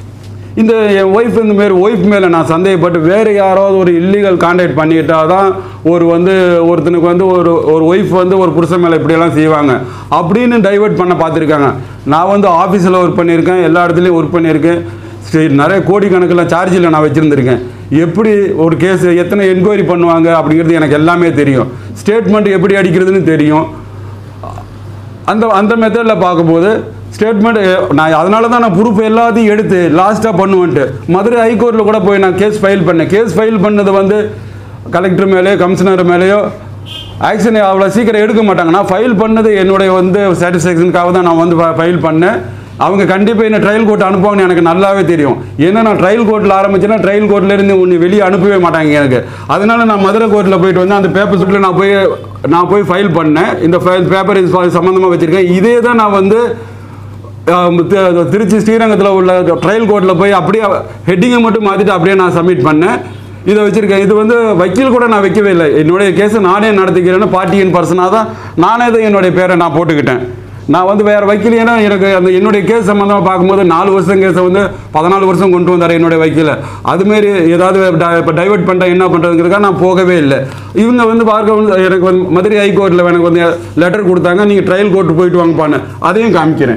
[SPEAKER 1] இந்த என் ஒய்ஃப் இந்த மாரி ஒய்ஃப் மேலே நான் சந்தேகப்பட்டு வேறு யாராவது ஒரு இல்லீகல் கான்டாக்ட் பண்ணிட்டா தான் ஒரு வந்து ஒருத்தனுக்கு வந்து ஒரு ஒரு ஒய்ஃப் வந்து ஒரு புருஷன் மேலே இப்படியெல்லாம் செய்வாங்க அப்படின்னு டைவர்ட் பண்ண பார்த்துருக்காங்க நான் வந்து ஆஃபீஸில் ஒர்க் பண்ணியிருக்கேன் எல்லா இடத்துலையும் ஒர்க் பண்ணியிருக்கேன் சரி நிறைய கோடிக்கணக்கில் சார்ஜில் நான் வச்சுருந்துருக்கேன் எப்படி ஒரு கேஸ் எத்தனை என்கொயரி பண்ணுவாங்க அப்படிங்கிறது எனக்கு எல்லாமே தெரியும் ஸ்டேட்மெண்ட் எப்படி அடிக்கிறதுன்னு தெரியும் அந்த அந்த மெத்தடில் பார்க்கும்போது ஸ்டேட்மெண்ட் நான் அதனால தான் நான் ப்ரூஃப் எல்லாத்தையும் எடுத்து லாஸ்ட்டாக பண்ணுவேன்ட்டு மதுரை ஹைகோர்ட்டில் கூட போய் நான் கேஸ் ஃபைல் பண்ணேன் கேஸ் ஃபைல் பண்ணது வந்து கலெக்டர் மேலேயோ கமிஷனர் மேலேயோ ஆக்ஷன் அவ்வளோ சீக்கிரம் எடுக்க மாட்டாங்க நான் ஃபைல் பண்ணது என்னுடைய வந்து சாட்டிஸ்ஃபேக்ஷனுக்காக தான் நான் வந்து ஃபைல் பண்ணேன் அவங்க கண்டிப்பாக என்ன ட்ரையல் கோர்ட் அனுப்புவாங்கன்னு எனக்கு நல்லாவே தெரியும் ஏன்னா நான் ட்ரையல் கோர்ட்டில் ஆரம்பிச்சேன்னா ட்ரையல் கோர்ட்லேருந்து உன்னை வெளியே அனுப்பவே மாட்டாங்க எனக்கு அதனால நான் மதுரை கோர்ட்டில் போயிட்டு வந்து அந்த பேப்பர் சுட்டில் நான் போய் நான் போய் ஃபைல் பண்ணேன் இந்த ஃபைல் பேப்பர் சம்மந்தமாக வச்சுருக்கேன் இதே தான் நான் வந்து ஆம், தி- திருச்சி ஸ்ரீரங்கத்தில் உள்ள ட்ரையல் கோர்ட்டில் போய் அப்படியே ஹெட்டிங்கை மட்டும் மாற்றிட்டு அப்படியே நான் சப்மிட் பண்ணேன் இதை வச்சுருக்கேன் இது வந்து வக்கீல் கூட நான் வைக்கவே இல்லை என்னுடைய கேஸை நானே நடத்திக்கிறேன்னு பார்ட்டியின் பர்சனாக தான் நானே தான் என்னுடைய பேரை நான் போட்டுக்கிட்டேன் நான் வந்து வேறு வக்கீல் ஏன்னா எனக்கு அந்த என்னுடைய கேஸ் சம்மந்தமாக பார்க்கும்போது நாலு வருஷம் கேஸை வந்து பதினாலு வருஷம் கொண்டு வந்தார் என்னுடைய வக்கீல அதுமாரி ஏதாவது இப்போ டைவர்ட் பண்ணிட்டா என்ன பண்ணுறதுங்கிறதுக்காக நான் போகவே இல்லை இவங்க வந்து பார்க்க வந்து எனக்கு வந்து மதுரை ஹைகோர்ட்டில் எனக்கு வந்து லெட்டர் கொடுத்தாங்க நீங்கள் ட்ரையல் கோர்ட்டு போயிட்டு வாங்கப்பான்னு அதையும் காமிக்கிறேன்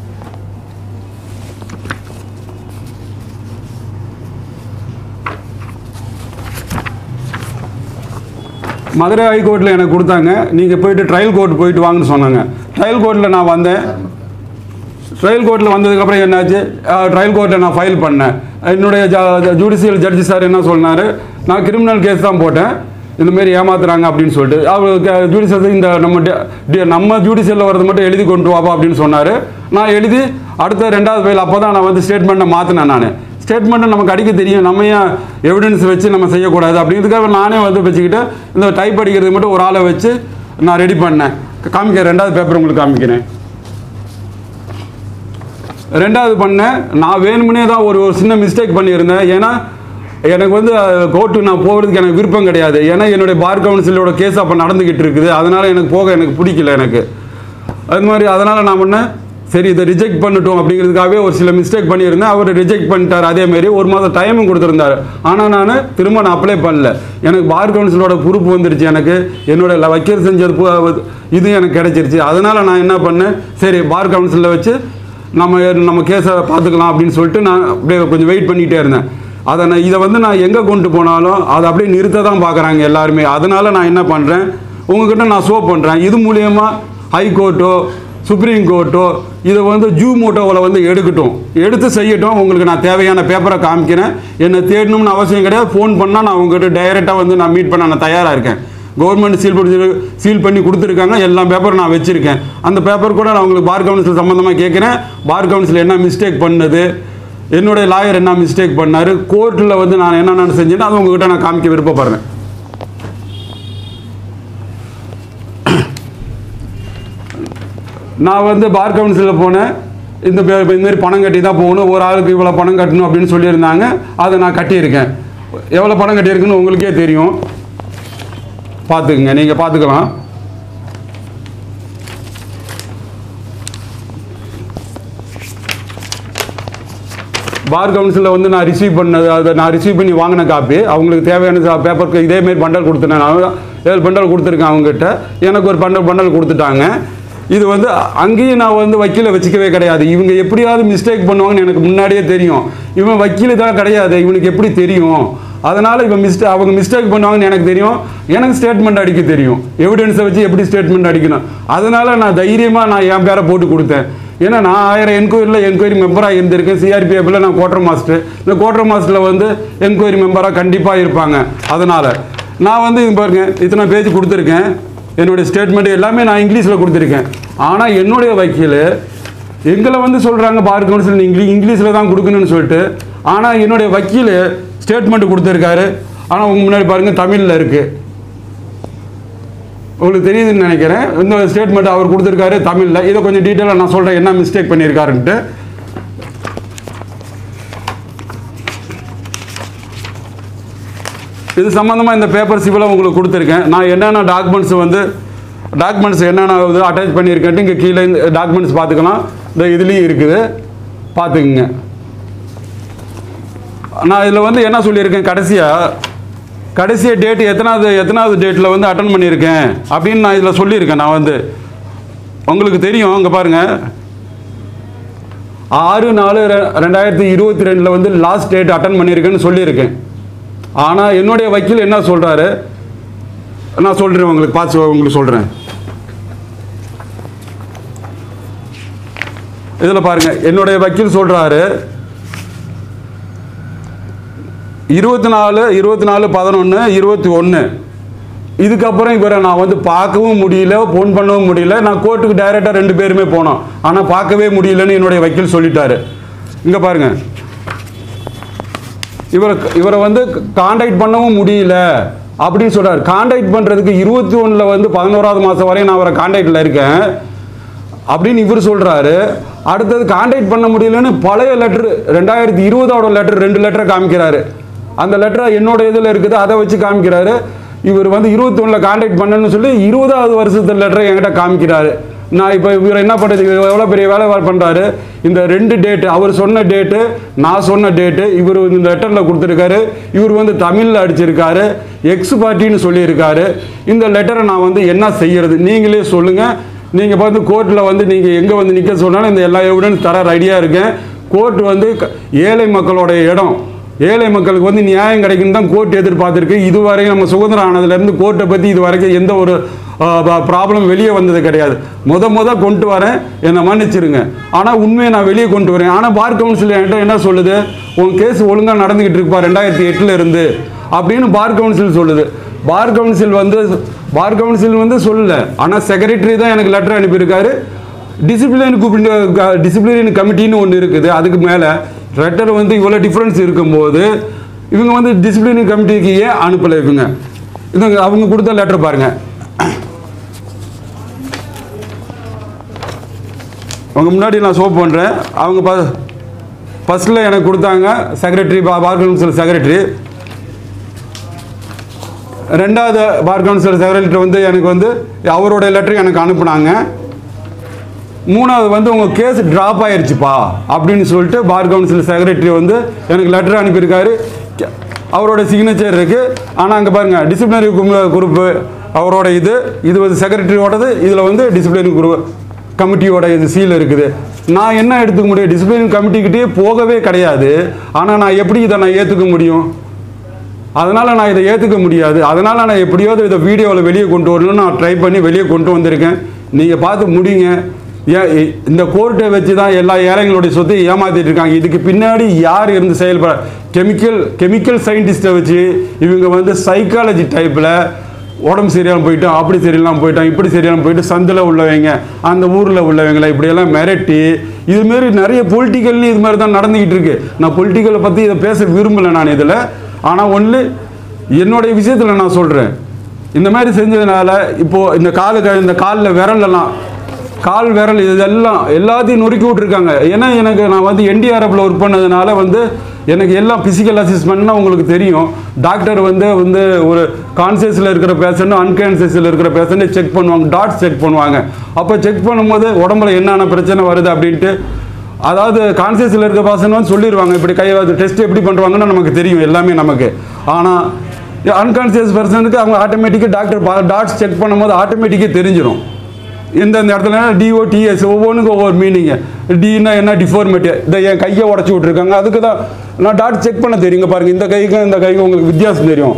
[SPEAKER 1] மதுரை ஹைகோர்ட்டில் எனக்கு கொடுத்தாங்க நீங்கள் போயிட்டு ட்ரையல் கோர்ட் போயிட்டு வாங்கன்னு சொன்னாங்க ட்ரையல் கோர்ட்டில் நான் வந்தேன் ட்ரையல் கோர்ட்டில் வந்ததுக்கப்புறம் என்னாச்சு ட்ரையல் கோர்ட்டில் நான் ஃபைல் பண்ணேன் என்னுடைய ஜுடிஷியல் ஜட்ஜி சார் என்ன சொன்னார் நான் கிரிமினல் கேஸ் தான் போட்டேன் இந்த மாதிரி ஏமாத்துறாங்க அப்படின்னு சொல்லிட்டு அவர் ஜுடிஷியல் இந்த நம்ம டி- டி- நம்ம ஜுடிஷியலில் வரது மட்டும் எழுதி கொண்டு வாப்பா அப்படின்னு சொன்னார் நான் எழுதி அடுத்த ரெண்டாவது ஃபைல் அப்போ தான் நான் வந்து ஸ்டேட்மெண்ட்டை மாற்றினேன் நான் ஸ்டேட்மெண்ட்டை நமக்கு அடிக்க தெரியும் நம்ம ஏன் எவிடன்ஸ் வச்சு நம்ம செய்யக்கூடாது அப்படிங்கிறதுக்காக நானே வந்து வச்சுக்கிட்டு இந்த டைப் அடிக்கிறதுக்கு மட்டும் ஒரு ஆளை வச்சு நான் ரெடி பண்ணேன் காமிக்கிறேன் ரெண்டாவது பேப்பர் உங்களுக்கு காமிக்கிறேன் ரெண்டாவது பண்ணேன் நான் வேணுமுனே தான் ஒரு ஒரு சின்ன மிஸ்டேக் பண்ணியிருந்தேன் ஏன்னா எனக்கு வந்து கோர்ட்டு நான் போகிறதுக்கு எனக்கு விருப்பம் கிடையாது ஏன்னா என்னுடைய பார் கவுன்சிலோட கேஸ் அப்போ நடந்துக்கிட்டு இருக்குது அதனால் எனக்கு போக எனக்கு பிடிக்கல எனக்கு அது மாதிரி அதனால் நான் பண்ணேன் சரி இதை ரிஜெக்ட் பண்ணட்டும் அப்படிங்கிறதுக்காகவே ஒரு சில மிஸ்டேக் பண்ணியிருந்தேன் அவர் ரிஜெக்ட் பண்ணிட்டார் அதேமாரி ஒரு மாதம் டைமும் கொடுத்துருந்தாரு ஆனால் நான் திரும்ப நான் அப்ளை பண்ணல எனக்கு பார் கவுன்சிலோட பொறுப்பு வந்துருச்சு எனக்கு என்னோட ல- வக்கீல் செஞ்சது பு- இது எனக்கு கிடைச்சிருச்சு அதனால் நான் என்ன பண்ணேன் சரி பார் கவுன்சிலில் வச்சு நம்ம நம்ம கேஸை பார்த்துக்கலாம் அப்படின்னு சொல்லிட்டு நான் அப்படியே கொஞ்சம் வெயிட் பண்ணிகிட்டே இருந்தேன் அதை நான் இதை வந்து நான் எங்கே கொண்டு போனாலும் அதை அப்படியே நிறுத்த தான் பார்க்குறாங்க எல்லாருமே அதனால் நான் என்ன பண்ணுறேன் உங்ககிட்ட நான் ஷோ பண்ணுறேன் இது மூலியமா ஹைகோர்ட்டோ சுப்ரீம் கோர்ட்டோ இதை வந்து ஜூ மோட்டோவில் வந்து எடுக்கட்டும் எடுத்து செய்யட்டும் உங்களுக்கு நான் தேவையான பேப்பரை காமிக்கிறேன் என்னை தேடணும்னு அவசியம் கிடையாது ஃபோன் பண்ணால் நான் உங்ககிட்ட டைரெக்டாக வந்து நான் மீட் பண்ண நான் தயாராக இருக்கேன் கவர்மெண்ட் சீல் பண்ணி சீல் பண்ணி கொடுத்துருக்காங்க எல்லா பேப்பரும் நான் வச்சுருக்கேன் அந்த பேப்பர் கூட நான் உங்களுக்கு பார் கவுன்சில் சம்மந்தமாக கேட்குறேன் பார் கவுன்சில் என்ன மிஸ்டேக் பண்ணது என்னுடைய லாயர் என்ன மிஸ்டேக் பண்ணார் கோர்ட்டில் வந்து நான் என்னென்ன செஞ்சேன்னு அது உங்ககிட்ட நான் காமிக்க விருப்பப்படுறேன் நான் வந்து பார் கவுன்சிலில் போனேன் இந்த பே- இந்த மாதிரி பணம் கட்டி தான் போகணும் ஒரு ஆளுக்கு இவ்வளோ பணம் கட்டணும் அப்படின்னு சொல்லியிருந்தாங்க அதை நான் கட்டியிருக்கேன் எவ்வளோ பணம் கட்டியிருக்குன்னு உங்களுக்கே தெரியும் பார்த்துக்குங்க நீங்கள் பார்த்துக்கலாம் பார் கவுன்சிலில் வந்து நான் ரிசீவ் பண்ணது அதை நான் ரிசீவ் பண்ணி வாங்கின காப்பி அவங்களுக்கு தேவையான பேப்பருக்கு இதேமாரி பண்டல் கொடுத்துட்டேன் நான் ஏழு பண்டல் கொடுத்துருக்கேன் அவங்ககிட்ட எனக்கு ஒரு பண்டல் பண்டல் கொடுத்துட்டாங்க இது வந்து அங்கேயும் நான் வந்து வக்கீலை வச்சுக்கவே கிடையாது இவங்க எப்படியாவது மிஸ்டேக் பண்ணுவாங்கன்னு எனக்கு முன்னாடியே தெரியும் இவன் வக்கீல் தான் கிடையாது இவனுக்கு எப்படி தெரியும் அதனால் இவன் மிஸ்டே அவங்க மிஸ்டேக் பண்ணுவாங்கன்னு எனக்கு தெரியும் எனக்கு ஸ்டேட்மெண்ட் அடிக்க தெரியும் எவிடன்ஸை வச்சு எப்படி ஸ்டேட்மெண்ட் அடிக்கணும் அதனால் நான் தைரியமாக நான் என் பேரை போட்டு கொடுத்தேன் ஏன்னா நான் ஆயிரம் என்கொயரியில் என்கொயரி மெம்பராக இருந்திருக்கேன் சிஆர்பிஎஃப்பில் நான் கோட்டர் மாஸ்டர் இந்த கோட்டர் மாஸ்டரில் வந்து என்கொயரி மெம்பராக கண்டிப்பாக இருப்பாங்க அதனால் நான் வந்து இது பாருங்க இத்தனை பேஜ் கொடுத்துருக்கேன் என்னுடைய ஸ்டேட்மெண்ட் எல்லாமே நான் இங்கிலீஷில் கொடுத்துருக்கேன் ஆனால் என்னுடைய வக்கீல் எங்களை வந்து சொல்கிறாங்க பார் கவுன்சில் இங்கிலீஷ் இங்கிலீஷில் தான் கொடுக்கணும்னு சொல்லிட்டு ஆனால் என்னுடைய வக்கீல் ஸ்டேட்மெண்ட் கொடுத்துருக்காரு ஆனால் உங்க முன்னாடி பாருங்கள் தமிழில் இருக்குது உங்களுக்கு தெரியுதுன்னு நினைக்கிறேன் இந்த ஸ்டேட்மெண்ட் அவர் கொடுத்துருக்காரு தமிழில் இதை கொஞ்சம் டீட்டெயிலாக நான் சொல்கிறேன் என்ன மிஸ்டேக் பண்ணியிருக்காருன்ட்டு இது சம்மந்தமாக இந்த பேப்பர் சிவில் உங்களுக்கு கொடுத்துருக்கேன் நான் என்னென்ன டாக்குமெண்ட்ஸ் வந்து டாக்குமெண்ட்ஸ் என்னென்ன இது அட்டாச் பண்ணியிருக்கேன்ட்டு இங்கே கீழே இந்த டாக்குமெண்ட்ஸ் பார்த்துக்கலாம் இந்த இதுலேயும் இருக்குது பார்த்துக்குங்க நான் இதில் வந்து என்ன சொல்லியிருக்கேன் கடைசியாக கடைசியாக டேட் எத்தனாவது எத்தனாவது டேட்டில் வந்து அட்டன் பண்ணியிருக்கேன் அப்படின்னு நான் இதில் சொல்லியிருக்கேன் நான் வந்து உங்களுக்கு தெரியும் இங்கே பாருங்கள் ஆறு நாலு ரெ- ரெண்டாயிரத்தி இருபத்தி ரெண்டில் வந்து லாஸ்ட் டேட் அட்டன் பண்ணியிருக்கேன்னு சொல்லியிருக்கேன் ஆனால் என்னுடைய வக்கீல் என்ன சொல்கிறாரு நான் சொல்கிறேன் உங்களுக்கு பார்த்து உங்களுக்கு சொல்கிறேன் இதில் பாருங்கள் என்னுடைய வக்கீல் சொல்கிறாரு இருபத்தி நாலு இருபத்தி நாலு பதினொன்று இருபத்தி ஒன்று இதுக்கப்புறம் இவரை நான் வந்து பார்க்கவும் முடியல ஃபோன் பண்ணவும் முடியல நான் கோர்ட்டுக்கு டைரெக்டாக ரெண்டு பேருமே போனோம் ஆனால் பார்க்கவே முடியலன்னு என்னுடைய வக்கீல் சொல்லிட்டாரு இங்கே பாருங்க இவரை இவரை வந்து காண்டாக்ட் பண்ணவும் முடியல அப்படின்னு சொல்றாரு காண்டாக்ட் பண்ணுறதுக்கு இருபத்தி ஒன்றில் வந்து பதினோராவது மாதம் வரையும் நான் அவரை காண்டாக்டில் இருக்கேன் அப்படின்னு இவர் சொல்றாரு அடுத்தது காண்டாக்ட் பண்ண முடியலன்னு பழைய லெட்டர் ரெண்டாயிரத்தி இருபதோட லெட்டர் ரெண்டு லெட்டரை காமிக்கிறாரு அந்த லெட்டர் என்னோட இதில் இருக்குது அதை வச்சு காமிக்கிறாரு இவர் வந்து இருபத்தி ஒன்றில் காண்டாக்ட் பண்ணணும்னு சொல்லி இருபதாவது வருஷத்து லெட்டரை என்கிட்ட காமிக்கிறாரு நான் இப்போ இவர் என்ன பண்ணுறது இவர் எவ்வளோ பெரிய வேலை பண்ணுறாரு இந்த ரெண்டு டேட்டு அவர் சொன்ன டேட்டு நான் சொன்ன டேட்டு இவர் இந்த லெட்டரில் கொடுத்துருக்காரு இவர் வந்து தமிழில் அடிச்சிருக்காரு எக்ஸ் பார்ட்டின்னு சொல்லியிருக்காரு இந்த லெட்டரை நான் வந்து என்ன செய்யறது நீங்களே சொல்லுங்கள் நீங்கள் வந்து கோர்ட்டில் வந்து நீங்கள் எங்கே வந்து நிற்க சொன்னாலும் இந்த எல்லா எவிடன்ஸ் தர ரெடியாக இருக்கேன் கோர்ட் வந்து க- ஏழை மக்களோட இடம் ஏழை மக்களுக்கு வந்து நியாயம் கிடைக்குன்னு தான் கோர்ட் எதிர்பார்த்துருக்கு இதுவரையும் நம்ம சுதந்திரம் ஆனதுலேருந்து கோர்ட்டை பற்றி இது வரைக்கும் எந்த ஒரு ப்ராப்ளம் வெளியே வந்தது கிடையாது முத முத கொண்டு வரேன் என்னை மன்னிச்சிருங்க ஆனால் உண்மையை நான் வெளியே கொண்டு வரேன் ஆனால் பார் கவுன்சில் என்கிட்ட என்ன சொல்லுது உன் கேஸ் ஒழுங்காக நடந்துக்கிட்டு இருக்குப்பா ரெண்டாயிரத்தி எட்டில் இருந்து அப்படின்னு பார் கவுன்சில் சொல்லுது பார் கவுன்சில் வந்து பார் கவுன்சில் வந்து சொல்லல ஆனால் செக்ரட்டரி தான் எனக்கு லெட்டர் அனுப்பியிருக்காரு டிசிப்ளின் கூப்பிட்டு டிசிப்ளின் கமிட்டின்னு ஒன்று இருக்குது அதுக்கு மேலே லெட்டர் வந்து இவ்வளோ டிஃப்ரென்ஸ் இருக்கும்போது இவங்க வந்து டிசிப்ளின் கமிட்டிக்கு ஏன் அனுப்பலை இவங்க இது அவங்க கொடுத்த லெட்டர் பாருங்க அவங்க முன்னாடி நான் சோப் பண்ணுறேன் அவங்க ப ஃபஸ்ட்டில் எனக்கு கொடுத்தாங்க செக்ரட்டரி பா பார் கவுன்சில் செக்ரட்டரி ரெண்டாவது பார் கவுன்சில் செக்ரட்டரி வந்து எனக்கு வந்து அவரோட லெட்டர் எனக்கு அனுப்புனாங்க மூணாவது வந்து உங்கள் கேஸ் ட்ராப் ஆயிருச்சுப்பா அப்படின்னு சொல்லிட்டு பார் கவுன்சில் செக்ரட்டரி வந்து எனக்கு லெட்டர் அனுப்பியிருக்காரு கே- அவரோட சிக்னேச்சர் இருக்குது ஆனால் அங்கே பாருங்கள் டிசிப்ளினரி குரூப்பு அவரோட இது இது வந்து செக்ரட்டரியோடது இதில் வந்து டிசிப்ளினரி குரூப் கமிட்டியோட இது சீல் இருக்குது நான் என்ன எடுத்துக்க முடியும் டிசிப்ளின் கமிட்டிக்கிட்டே போகவே கிடையாது ஆனால் நான் எப்படி இதை நான் ஏற்றுக்க முடியும் அதனால் நான் இதை ஏற்றுக்க முடியாது அதனால் நான் எப்படியாவது இதை வீடியோவில் வெளியே கொண்டு வரணும்னு நான் ட்ரை பண்ணி வெளியே கொண்டு வந்திருக்கேன் நீங்கள் பார்த்து முடிங்க ஏன் இ- இந்த கோர்ட்டை வச்சு தான் எல்லா ஏழைங்களுடைய சொத்தை ஏமாத்திட்டு இருக்காங்க இதுக்கு பின்னாடி யார் இருந்து செயல்பட கெமிக்கல் கெமிக்கல் சயின்டிஸ்ட்டை வச்சு இவங்க வந்து சைக்காலஜி டைப்பில் உடம்பு சரியாமல் போயிட்டோம் அப்படி சரியில்லாமல் போயிட்டோம் இப்படி சரியில்லாமல் போயிட்டு சந்தில் உள்ளவங்க அந்த ஊரில் உள்ளவங்களை இப்படியெல்லாம் மிரட்டி இதுமாரி நிறைய பொலிட்டிக்கல்னு இது மாதிரி தான் நடந்துக்கிட்டு இருக்கு நான் பொலிட்டிக்கலை பற்றி இதை பேச விரும்பலை நான் இதில் ஆனால் ஒன்று என்னுடைய விஷயத்தில் நான் சொல்கிறேன் இந்த மாதிரி செஞ்சதுனால இப்போது இந்த காலுக்கு இந்த காலில் விரலெல்லாம் கால் விரல் இதெல்லாம் எல்லாத்தையும் நொறுக்கி விட்ருக்காங்க ஏன்னா எனக்கு நான் வந்து என்டிஆர்எஃப்ல ஒர்க் பண்ணதுனால வந்து எனக்கு எல்லாம் ஃபிசிக்கல் அசிஸ்மெண்ட்னா உங்களுக்கு தெரியும் டாக்டர் வந்து வந்து ஒரு கான்சியஸில் இருக்கிற பேஷண்ட் அன்கான்சியஸில் இருக்கிற பேஷண்ட்டை செக் பண்ணுவாங்க டாட்ஸ் செக் பண்ணுவாங்க அப்போ செக் பண்ணும்போது உடம்புல என்னென்ன பிரச்சனை வருது அப்படின்ட்டு அதாவது கான்சியஸில் இருக்க பர்சன் வந்து சொல்லிடுவாங்க இப்படி கை டெஸ்ட் எப்படி பண்ணுவாங்கன்னு நமக்கு தெரியும் எல்லாமே நமக்கு ஆனால் அன்கான்சியஸ் பர்சனுக்கு அவங்க ஆட்டோமேட்டிக்காக டாக்டர் டாட்ஸ் செக் பண்ணும்போது ஆட்டோமேட்டிக்காக தெரிஞ்சிடும் எந்தெந்த இடத்துல டிஓ டிஎஸ் ஒவ்வொன்றுக்கும் ஒவ்வொரு மீனிங்கு டின்னா என்ன டிஃபார்மிட்டி இந்த என் கையை உடச்சி விட்ருக்காங்க அதுக்கு தான் நான் டாட் செக் பண்ண தெரியுங்க பாருங்கள் இந்த கைக்கும் இந்த கைக்கும் உங்களுக்கு வித்தியாசம் தெரியும்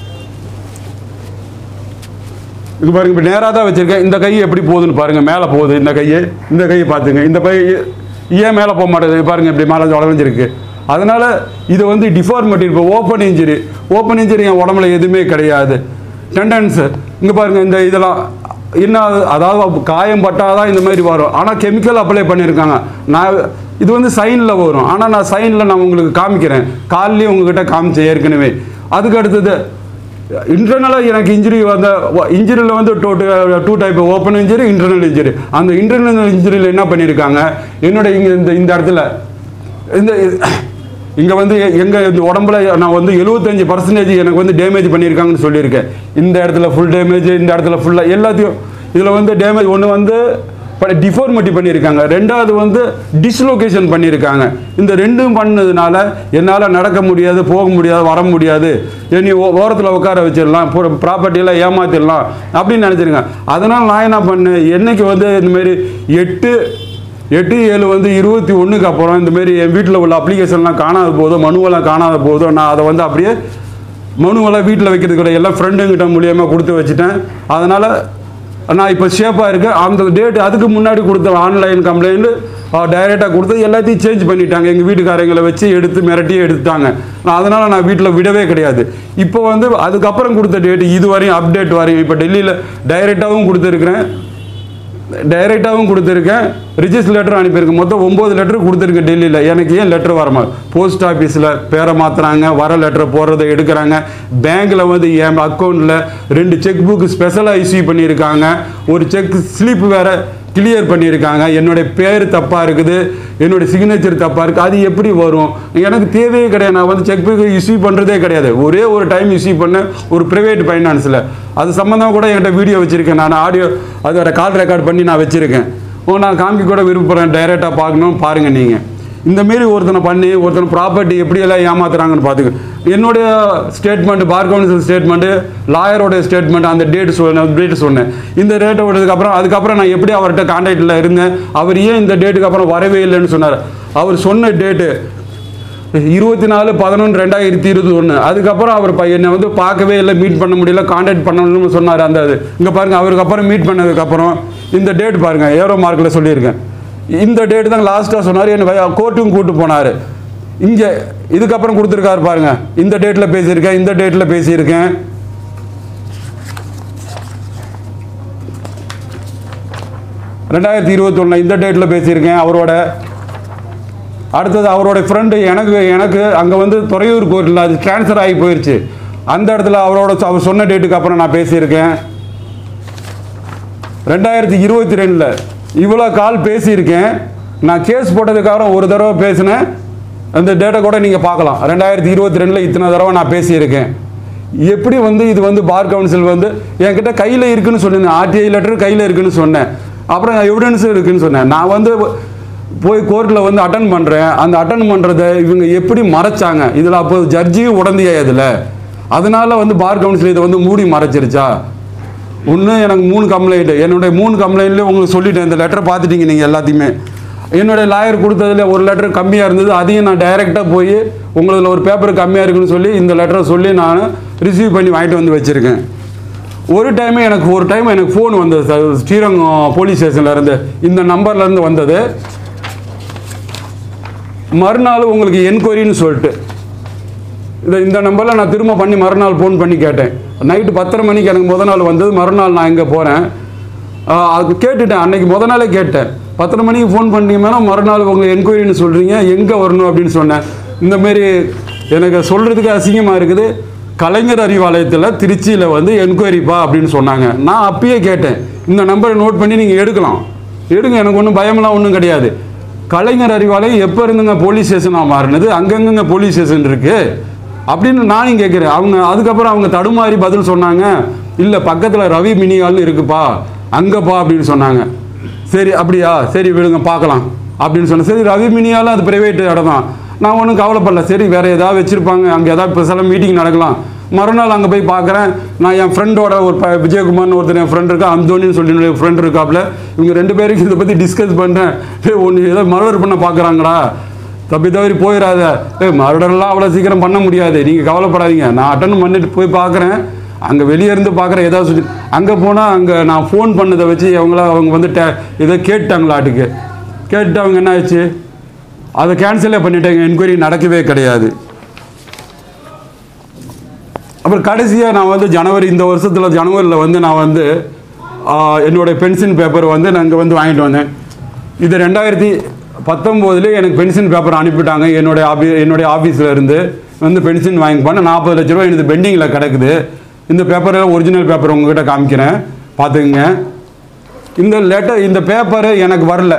[SPEAKER 1] இது பாருங்க இப்போ நேராக தான் வச்சுருக்கேன் இந்த கை எப்படி போகுதுன்னு பாருங்கள் மேலே போகுது இந்த கையை இந்த கையை பார்த்துங்க இந்த கை ஏன் மேலே போக மாட்டேங்குது பாருங்கள் இப்படி மேலே உடஞ்சிருக்கு அதனால் இது வந்து டிஃபார்மிட்டி இப்போ ஓப்பன் இன்ஜுரி ஓப்பன் இன்ஜுரி என் உடம்புல எதுவுமே கிடையாது டெண்டன்ஸு இங்கே பாருங்கள் இந்த இதெல்லாம் என்ன அது- அதாவது காயம் பட்டாதான் இந்த மாதிரி வரும் ஆனால் கெமிக்கல் அப்ளை பண்ணியிருக்காங்க நான் இது வந்து சைனில் வரும் ஆனால் நான் சைனில் நான் உங்களுக்கு காமிக்கிறேன் கால்லேயும் உங்ககிட்ட காமிச்சேன் ஏற்கனவே அதுக்கு அடுத்தது இன்டர்னலாக எனக்கு இன்ஜுரி வந்த இன்ஜுரியில் வந்து two two type open injury internal injury அந்த இன்டர்னல் இன்ஜுரியில் என்ன பண்ணியிருக்காங்க என்னோட இங்கே இந்த இந்த இடத்துல இந்த இங்கே வந்து எங்கள் இந்த உடம்புல நான் வந்து எழுபத்தஞ்சு பர்சன்டேஜ் எனக்கு வந்து டேமேஜ் பண்ணியிருக்காங்கன்னு சொல்லியிருக்கேன் இந்த இடத்துல ஃபுல் டேமேஜ் இந்த இடத்துல ஃபுல்லாக எல்லாத்தையும் இதில் வந்து டேமேஜ் ஒன்று வந்து டிஃபார்மிட்டி பண்ணியிருக்காங்க ரெண்டாவது வந்து டிஸ்லொகேஷன் பண்ணியிருக்காங்க இந்த ரெண்டும் பண்ணதுனால என்னால் நடக்க முடியாது போக முடியாது வர முடியாது நீ ஓரத்தில் உட்கார வச்சிடலாம் ப்ராப்பர்ட்டியெல்லாம் ஏமாத்திடலாம் அப்படின்னு நினச்சிருங்க அதனால் நான் என்ன பண்ணேன் என்னைக்கு வந்து இந்தமாரி எட்டு எட்டு ஏழு வந்து இருபத்தி ஒன்றுக்கு அப்புறம் இந்த மாதிரி என் வீட்டில் உள்ள அப்ளிகேஷன்லாம் காணாத போதோ மனுவெல்லாம் காணாத போதோ நான் அதை வந்து அப்படியே மனுவெல்லாம் வீட்டில் வைக்கிறது கூட எல்லாம் ஃப்ரெண்டுங்கிட்ட மூலியமாக கொடுத்து வச்சுட்டேன் அதனால் நான் இப்போ ஷேப்பாக இருக்கேன் அந்த டேட் அதுக்கு முன்னாடி கொடுத்த ஆன்லைன் கம்ப்ளைண்ட் டைரெக்டாக கொடுத்து எல்லாத்தையும் சேஞ்ச் பண்ணிட்டாங்க எங்கள் வீட்டுக்காரங்களை வச்சு எடுத்து மிரட்டி எடுத்துட்டாங்க நான் அதனால் நான் வீட்டில் விடவே கிடையாது இப்போ வந்து அதுக்கப்புறம் கொடுத்த டேட் இது வரையும் அப்டேட் வரையும் இப்போ டெல்லியில் டைரெக்டாகவும் கொடுத்துருக்குறேன் டைரெக்டாகவும் கொடுத்துருக்கேன் ரிஜிஸ்டர் லெட்டர் அனுப்பியிருக்கேன் மொத்தம் ஒம்பது லெட்டர் கொடுத்துருக்கேன் டெல்லியில் எனக்கு ஏன் லெட்டர் வரமா போஸ்ட் ஆஃபீஸில் பேரை மாற்றுறாங்க வர லெட்டர் போடுறதை எடுக்கிறாங்க பேங்க்கில் வந்து என் அக்கௌண்ட்டில் ரெண்டு செக் புக் ஸ்பெஷலாக இஷ்யூ பண்ணியிருக்காங்க ஒரு செக் ஸ்லிப் வேறு கிளியர் பண்ணியிருக்காங்க என்னுடைய பேர் தப்பாக இருக்குது என்னுடைய சிக்னேச்சர் தப்பாக இருக்குது அது எப்படி வரும் எனக்கு தேவையே கிடையாது நான் வந்து செக் புக் இஷ்யூ பண்ணுறதே கிடையாது ஒரே ஒரு டைம் இஷ்யூ பண்ணேன் ஒரு ப்ரைவேட் ஃபைனான்ஸில் அது சம்மந்தமாக கூட என்கிட்ட வீடியோ வச்சுருக்கேன் நான் ஆடியோ அதோட கால் ரெக்கார்ட் பண்ணி நான் வச்சுருக்கேன் ஓ நான் காமிக்க கூட விருப்பப்படுறேன் டைரெக்டாக பார்க்கணும் பாருங்கள் நீங்கள் இந்த மாரி ஒருத்தனை பண்ணி ஒருத்தனை ப்ராப்பர்ட்டி எப்படியெல்லாம் ஏமாத்துறாங்கன்னு பார்த்துக்க என்னுடைய ஸ்டேட்மெண்ட் பார் கவுன்சில் ஸ்டேட்மெண்ட்டு லாயரோட ஸ்டேட்மெண்ட் அந்த டேட் சொன்னேன் டேட் சொன்னேன் இந்த டேட்டை விட்டதுக்கப்புறம் அதுக்கப்புறம் நான் எப்படி அவர்கிட்ட கான்டாக்டில் இருந்தேன் அவர் ஏன் இந்த டேட்டுக்கு அப்புறம் வரவே இல்லைன்னு சொன்னார் அவர் சொன்ன டேட்டு இருபத்தி நாலு பதினொன்று ரெண்டாயிரத்தி இருபத்தி ஒன்று அதுக்கப்புறம் அவர் ப- என்னை வந்து பார்க்கவே இல்லை மீட் பண்ண முடியல காண்டாக்ட் பண்ணணும்னு சொன்னார் அந்த இது இங்கே பாருங்கள் அவருக்கு அப்புறம் மீட் பண்ணதுக்கப்புறம் இந்த டேட் பாருங்கள் ஏரோ மார்க்கில் சொல்லியிருக்கேன் இந்த டேட் தான் லாஸ்ட்டாக சொன்னார் என்னை கோர்ட்டுக்கும் கூட்டு போனார் இங்கே இதுக்கப்புறம் கொடுத்துருக்காரு பாருங்க இந்த டேட்டில் பேசியிருக்கேன் இந்த டேட்டில் பேசியிருக்கேன் ரெண்டாயிரத்தி இருபத்தொன்னில் இந்த டேட்டில் பேசியிருக்கேன் அவரோட அடுத்தது அவரோட ஃப்ரெண்டு எனக்கு எனக்கு அங்கே வந்து துறையூர் கோர்ட்டில் அது ட்ரான்ஸ்ஃபர் ஆகி போயிடுச்சு அந்த இடத்துல அவரோட சொ- அவர் சொன்ன டேட்டுக்கு அப்புறம் நான் பேசியிருக்கேன் ரெண்டாயிரத்தி இருபத்தி ரெண்டில் இவ்வளோ கால் பேசியிருக்கேன் நான் கேஸ் போட்டதுக்கப்புறம் ஒரு தடவை பேசினேன் அந்த டேட்டை கூட நீங்கள் பார்க்கலாம் ரெண்டாயிரத்தி இருபத்தி ரெண்டில் இத்தனை தடவை நான் பேசியிருக்கேன் எப்படி வந்து இது வந்து பார் கவுன்சில் வந்து என்கிட்ட கையில் இருக்குன்னு சொன்னேன் ஆர்டிஐ லெட்டர் கையில் இருக்குன்னு சொன்னேன் அப்புறம் எவிடன்ஸ் இருக்குன்னு சொன்னேன் நான் வந்து போய் கோர்ட்டில் வந்து அட்டன் பண்ணுறேன் அந்த அட்டன் பண்ணுறதை இவங்க எப்படி மறைச்சாங்க இதில் அப்போ ஜட்ஜியும் உடந்தையா இதில் அதனால வந்து பார் கவுன்சில் இதை வந்து மூடி மறைச்சிருச்சா ஒன்று எனக்கு மூணு கம்ப்ளைண்ட் என்னுடைய மூணு கம்ப்ளைண்ட்லேயும் உங்களுக்கு சொல்லிட்டேன் இந்த லெட்டரை பார்த்துட்டீங்க நீங்கள் எல்லாத்தையுமே என்னுடைய லாயர் கொடுத்ததுல ஒரு லெட்டர் கம்மியாக இருந்தது அதையும் நான் டைரெக்டாக போய் உங்களதில் ஒரு பேப்பர் கம்மியாக இருக்குன்னு சொல்லி இந்த லெட்டரை சொல்லி நான் ரிசீவ் பண்ணி வாங்கிட்டு வந்து வச்சுருக்கேன் ஒரு டைம் எனக்கு ஒரு டைம் எனக்கு ஃபோன் வந்தது சார் ஸ்ரீரங்கம் போலீஸ் ஸ்டேஷன்ல இருந்து இந்த நம்பர்ல இருந்து வந்தது மறுநாள் உங்களுக்கு என்கொயரின்னு சொல்லிட்டு இந்த இந்த நம்பரில் நான் திரும்ப பண்ணி மறுநாள் ஃபோன் பண்ணி கேட்டேன் நைட்டு பத்தரை மணிக்கு எனக்கு முத நாள் வந்தது மறுநாள் நான் இங்கே போகிறேன் அது கேட்டுட்டேன் அன்னைக்கு முத நாளே கேட்டேன் பத்தரை மணிக்கு ஃபோன் பண்ணீங்கன்னா மறுநாள் உங்களுக்கு என்கொயரின்னு சொல்கிறீங்க எங்கே வரணும் அப்படின்னு சொன்னேன் இந்த மாதிரி எனக்கு சொல்கிறதுக்கு அசிங்கமாக இருக்குது கலைஞர் அறிவாலயத்தில் திருச்சியில் வந்து என்கொயரிப்பா அப்படின்னு சொன்னாங்க நான் அப்பயே கேட்டேன் இந்த நம்பரை நோட் பண்ணி நீங்கள் எடுக்கலாம் எடுங்க எனக்கு ஒன்றும் பயமெல்லாம் ஒன்றும் கிடையாது கலைஞர் அறிவாலயம் எப்போ இருந்துங்க போலீஸ் ஸ்டேஷனாக மாறினது அங்கங்கங்க போலீஸ் ஸ்டேஷன் இருக்கு அப்படின்னு நானும் கேட்குறேன் அவங்க அதுக்கப்புறம் அவங்க தடுமாறி பதில் சொன்னாங்க இல்லை பக்கத்தில் ரவி மினிகால்னு இருக்குப்பா அங்கேப்பா அப்படின்னு சொன்னாங்க சரி அப்படியா சரி விடுங்க பார்க்கலாம் அப்படின்னு சொன்னேன் சரி ரவி மினியாலும் அது பிரைவேட் இடம் தான் நான் ஒன்றும் கவலைப்படல சரி வேற ஏதாவது வச்சுருப்பாங்க அங்கே ஏதாவது ஸ்பெஷலாக மீட்டிங் நடக்கலாம் மறுநாள் அங்கே போய் பார்க்குறேன் நான் என் ஃப்ரெண்டோட ஒரு ப விஜயகுமார்னு ஒருத்தர் என் ஃப்ரெண்ட் இருக்கா அந்தோனின்னு சொல்லி என்னுடைய ஃப்ரெண்ட் இருக்காப்புல இவங்க ரெண்டு பேருக்கு இதை பற்றி டிஸ்கஸ் பண்ணுறேன் ஏ ஒன்று ஏதோ மர்டர் பண்ண பார்க்குறாங்கடா தப்பி தவறி போயிடாத ஏ மர்டர்லாம் அவ்வளோ சீக்கிரம் பண்ண முடியாது நீங்கள் கவலைப்படாதீங்க நான் அட்டன் பண்ணிட்டு போய் பார்க்குறேன் அங்கே வெளியே இருந்து பார்க்குறேன் ஏதாவது சொல்லி அங்கே போனால் அங்கே நான் ஃபோன் பண்ணதை வச்சு அவங்கள அவங்க வந்து டே ஏதோ கேட்டாங்களாட்டுக்கு கேட்டு அவங்க என்ன ஆச்சு அதை கேன்சலே பண்ணிட்டாங்க என்கொயரி நடக்கவே கிடையாது அப்புறம் கடைசியாக நான் வந்து ஜனவரி இந்த வருஷத்தில் ஜனவரியில் வந்து நான் வந்து ஆஹ், என்னுடைய பென்ஷன் பேப்பர் வந்து நான் இங்கே வந்து வாங்கிட்டு வந்தேன் இது ரெண்டாயிரத்தி பத்தொம்போதுலேயே எனக்கு பென்ஷன் பேப்பர் அனுப்பிட்டாங்க என்னுடைய ஆபி என்னுடைய ஆஃபீஸில் இருந்து வந்து பென்ஷன் வாங்கி பண்ண நாற்பது லட்ச ரூபா எனக்கு பெண்டிங்கில் கிடக்குது இந்த பேப்பரில் ஒரிஜினல் பேப்பர் உங்ககிட்ட காமிக்கிறேன் பார்த்துக்குங்க இந்த லெட்டர் இந்த பேப்பர் எனக்கு வரல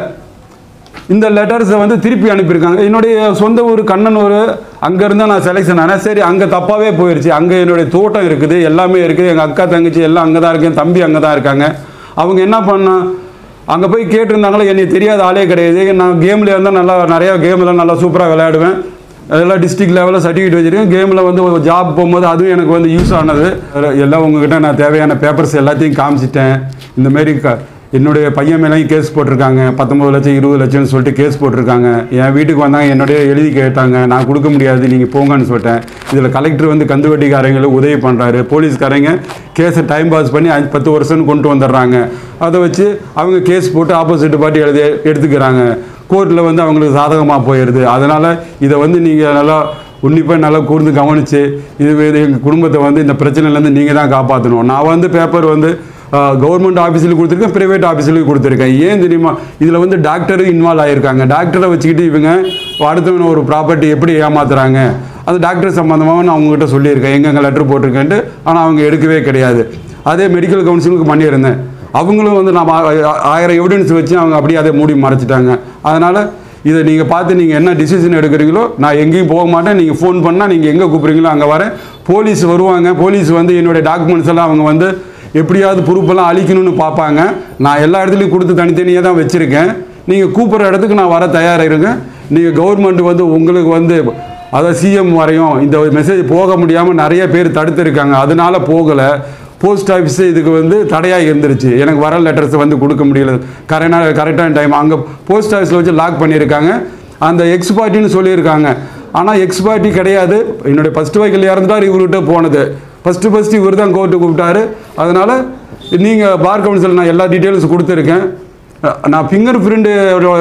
[SPEAKER 1] இந்த லெட்டர்ஸை வந்து திருப்பி அனுப்பியிருக்காங்க என்னுடைய சொந்த ஊர் கண்ணனூர் அங்கேருந்து நான் செலெக்ஷன் ஆனேன் சரி அங்கே தப்பாகவே போயிடுச்சு அங்கே என்னுடைய தோட்டம் இருக்குது எல்லாமே இருக்குது எங்கள் அக்கா தங்கச்சி எல்லாம் அங்கே தான் இருக்கேன் தம்பி அங்கே தான் இருக்காங்க அவங்க என்ன பண்ண அங்கே போய் கேட்டிருந்தாங்களே என்னை தெரியாத ஆளே கிடையாது நான் கேமில் இருந்தால் நல்லா நிறையா கேம்லாம் நல்லா சூப்பராக விளையாடுவேன் அதெல்லாம் டிஸ்ட்ரிக்ட் லெவலில் சர்டிஃபிகேட் வச்சிருக்கேன் கேமில் வந்து ஒரு ஜாப் போகும்போது அதுவும் எனக்கு வந்து யூஸ் ஆனது எல்லாம் உங்ககிட்ட நான் தேவையான பேப்பர்ஸ் எல்லாத்தையும் காமிச்சிட்டேன் இந்த மாதிரி க என்னுடைய பையன் மேலேயும் கேஸ் போட்டிருக்காங்க பத்தொம்பது லட்சம் இருபது லட்சம்னு சொல்லிட்டு கேஸ் போட்டிருக்காங்க என் வீட்டுக்கு வந்தாங்க என்னுடைய எழுதி கேட்டாங்க நான் கொடுக்க முடியாது நீங்கள் போங்கன்னு சொல்லிட்டேன் இதில் கலெக்டர் வந்து கந்து வட்டிக்காரங்களுக்கு உதவி பண்ணுறாரு போலீஸ்காரங்க கேஸை டைம் பாஸ் பண்ணி அஞ்சு பத்து வருஷம்னு கொண்டு வந்துடுறாங்க அதை வச்சு அவங்க கேஸ் போட்டு ஆப்போசிட் பார்ட்டி எழுதி எடுத்துக்கிறாங்க கோர்ட்டில் வந்து அவங்களுக்கு சாதகமாக போயிடுது அதனால் இதை வந்து நீங்கள் நல்லா உன்னிப்பாக நல்லா கூர்ந்து கவனித்து இது எங்கள் குடும்பத்தை வந்து இந்த பிரச்சனையிலேருந்து நீங்கள் தான் காப்பாற்றணும் நான் வந்து பேப்பர் வந்து கவர்மெண்ட் ஆஃபீஸில் கொடுத்துருக்கேன் ப்ரைவேட் ஆஃபீஸ்லையும் கொடுத்துருக்கேன் ஏன் தெரியுமா இதில் வந்து டாக்டரும் இன்வால்வ் ஆகியிருக்காங்க டாக்டரை வச்சுக்கிட்டு இவங்க அடுத்தவன ஒரு ப்ராப்பர்ட்டி எப்படி ஏமாத்துறாங்க அது டாக்டர் சம்மந்தமாக நான் அவங்ககிட்ட சொல்லியிருக்கேன் எங்கெங்கே லெட்டர் போட்டிருக்கேன்ட்டு ஆனால் அவங்க எடுக்கவே கிடையாது அதே மெடிக்கல் கவுன்சிலுக்கு பண்ணியிருந்தேன் அவங்களும் வந்து நான் ஆ- ஆயிரம் எவிடன்ஸ் வச்சு அவங்க அப்படியே அதை மூடி மறைச்சிட்டாங்க அதனால் இதை நீங்கள் பார்த்து நீங்கள் என்ன டிசிஷன் எடுக்கிறீங்களோ நான் எங்கேயும் போக மாட்டேன் நீங்கள் ஃபோன் பண்ணால் நீங்கள் எங்கே கூப்பிட்றீங்களோ அங்கே வரேன் போலீஸ் வருவாங்க போலீஸ் வந்து என்னுடைய டாக்குமெண்ட்ஸ் எல்லாம் அவங்க வந்து எப்படியாவது ப்ரூஃபெல்லாம் அழிக்கணும்னு பார்ப்பாங்க நான் எல்லா இடத்துலையும் கொடுத்து தனித்தனியாக தான் வச்சுருக்கேன் நீங்கள் கூப்பிட்ற இடத்துக்கு நான் வர தயாராக இருக்கேன் நீங்கள் கவர்மெண்ட் வந்து உங்களுக்கு வந்து அதாவது சிஎம் வரையும் இந்த மெசேஜ் போக முடியாமல் நிறைய பேர் தடுத்துருக்காங்க அதனால போகலை போஸ்ட் ஆஃபீஸ் இதுக்கு வந்து தடையாக இருந்துருச்சு எனக்கு வர லெட்டர்ஸ் வந்து கொடுக்க முடியல கரெக்டான கரெக்டான டைம் அங்கே போஸ்ட் ஆஃபீஸில் வச்சு லாக் பண்ணியிருக்காங்க அந்த எக்ஸ் பார்ட்டின்னு சொல்லியிருக்காங்க ஆனால் எக்ஸ் பார்ட்டி கிடையாது என்னுடைய ஃபஸ்ட் வைக்கல் இறந்துட்டார் இவர்கிட்ட போனது ஃபஸ்ட்டு ஃபஸ்ட்டு இவர் தான் கோர்ட்டு கூப்பிட்டாரு அதனால் நீங்கள் பார் கவுன்சில் நான் எல்லா டீட்டெயில்ஸ் கொடுத்துருக்கேன் நான் ஃபிங்கர் பிரிண்ட்டு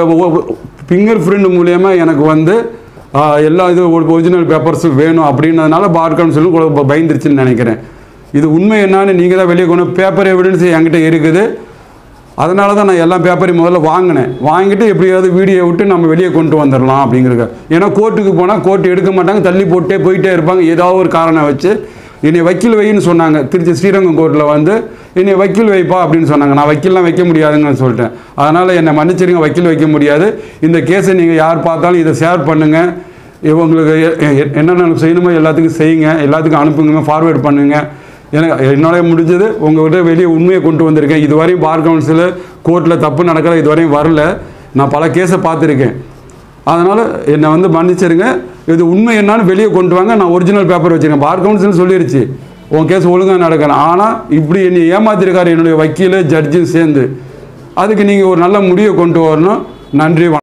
[SPEAKER 1] ஃபிங்கர் பிரிண்ட் மூலயமா எனக்கு வந்து ஆ, எல்லா இது ஒரிஜினல் பேப்பர்ஸும் வேணும் அப்படின்னதுனால பார் கவுன்சிலும் கூட பயந்துருச்சுன்னு நினைக்கிறேன் இது உண்மை என்னன்னு நீங்கள் தான் வெளியே கொண்டு பேப்பர் எவிடன்ஸ் என்கிட்ட இருக்குது அதனால தான் நான் எல்லா பேப்பரையும் முதல்ல வாங்கினேன் வாங்கிட்டு எப்படியாவது வீடியோ விட்டு நம்ம வெளியே கொண்டு வந்துடலாம் அப்படிங்கிறக்க ஏன்னா கோர்ட்டுக்கு போனால் கோர்ட்டு எடுக்க மாட்டாங்க தள்ளி போட்டே போயிட்டே இருப்பாங்க ஏதாவது ஒரு காரணம் வச்சு என்னை வக்கீல் வைன்னு சொன்னாங்க திருச்சி ஸ்ரீரங்கம் கோர்ட்டில் வந்து என்னை வக்கீல் வைப்பா அப்படின்னு சொன்னாங்க நான் வக்கீல்லாம் வைக்க முடியாதுங்கன்னு சொல்லிட்டேன் அதனால் என்னை மன்னிச்சிருங்க வக்கீல் வைக்க முடியாது இந்த கேஸை நீங்கள் யார் பார்த்தாலும் இதை ஷேர் பண்ணுங்கள் இவங்களுக்கு எ- எ- என்னென்ன செய்யணுமோ எல்லாத்துக்கும் செய்யுங்க எல்லாத்துக்கும் அனுப்புங்க ஃபார்வேர்ட் பண்ணுங்க எனக்கு என்னால் முடிஞ்சது உங்கள்கிட்ட வெளியே உண்மையை கொண்டு வந்திருக்கேன் இதுவரையும் பார் கவுன்சில் கோர்ட்டில் தப்பு நடக்கல இதுவரையும் வரல நான் பல கேஸை பார்த்துருக்கேன் அதனால் என்னை வந்து மன்னிச்சிருங்க இது உண்மை என்னன்னு வெளியே கொண்டு வாங்க நான் ஒரிஜினல் பேப்பர் வச்சுருக்கேன் பார் கவுன்சில் சொல்லிருச்சு உன் கேஸ் ஒழுங்காக நடக்கணும் ஆனால் இப்படி என்னை ஏமாத்திருக்காரு என்னுடைய வக்கீல் ஜட்ஜும் சேர்ந்து அதுக்கு நீங்கள் ஒரு நல்ல முடிவை கொண்டு வரணும் நன்றி வணக்கம்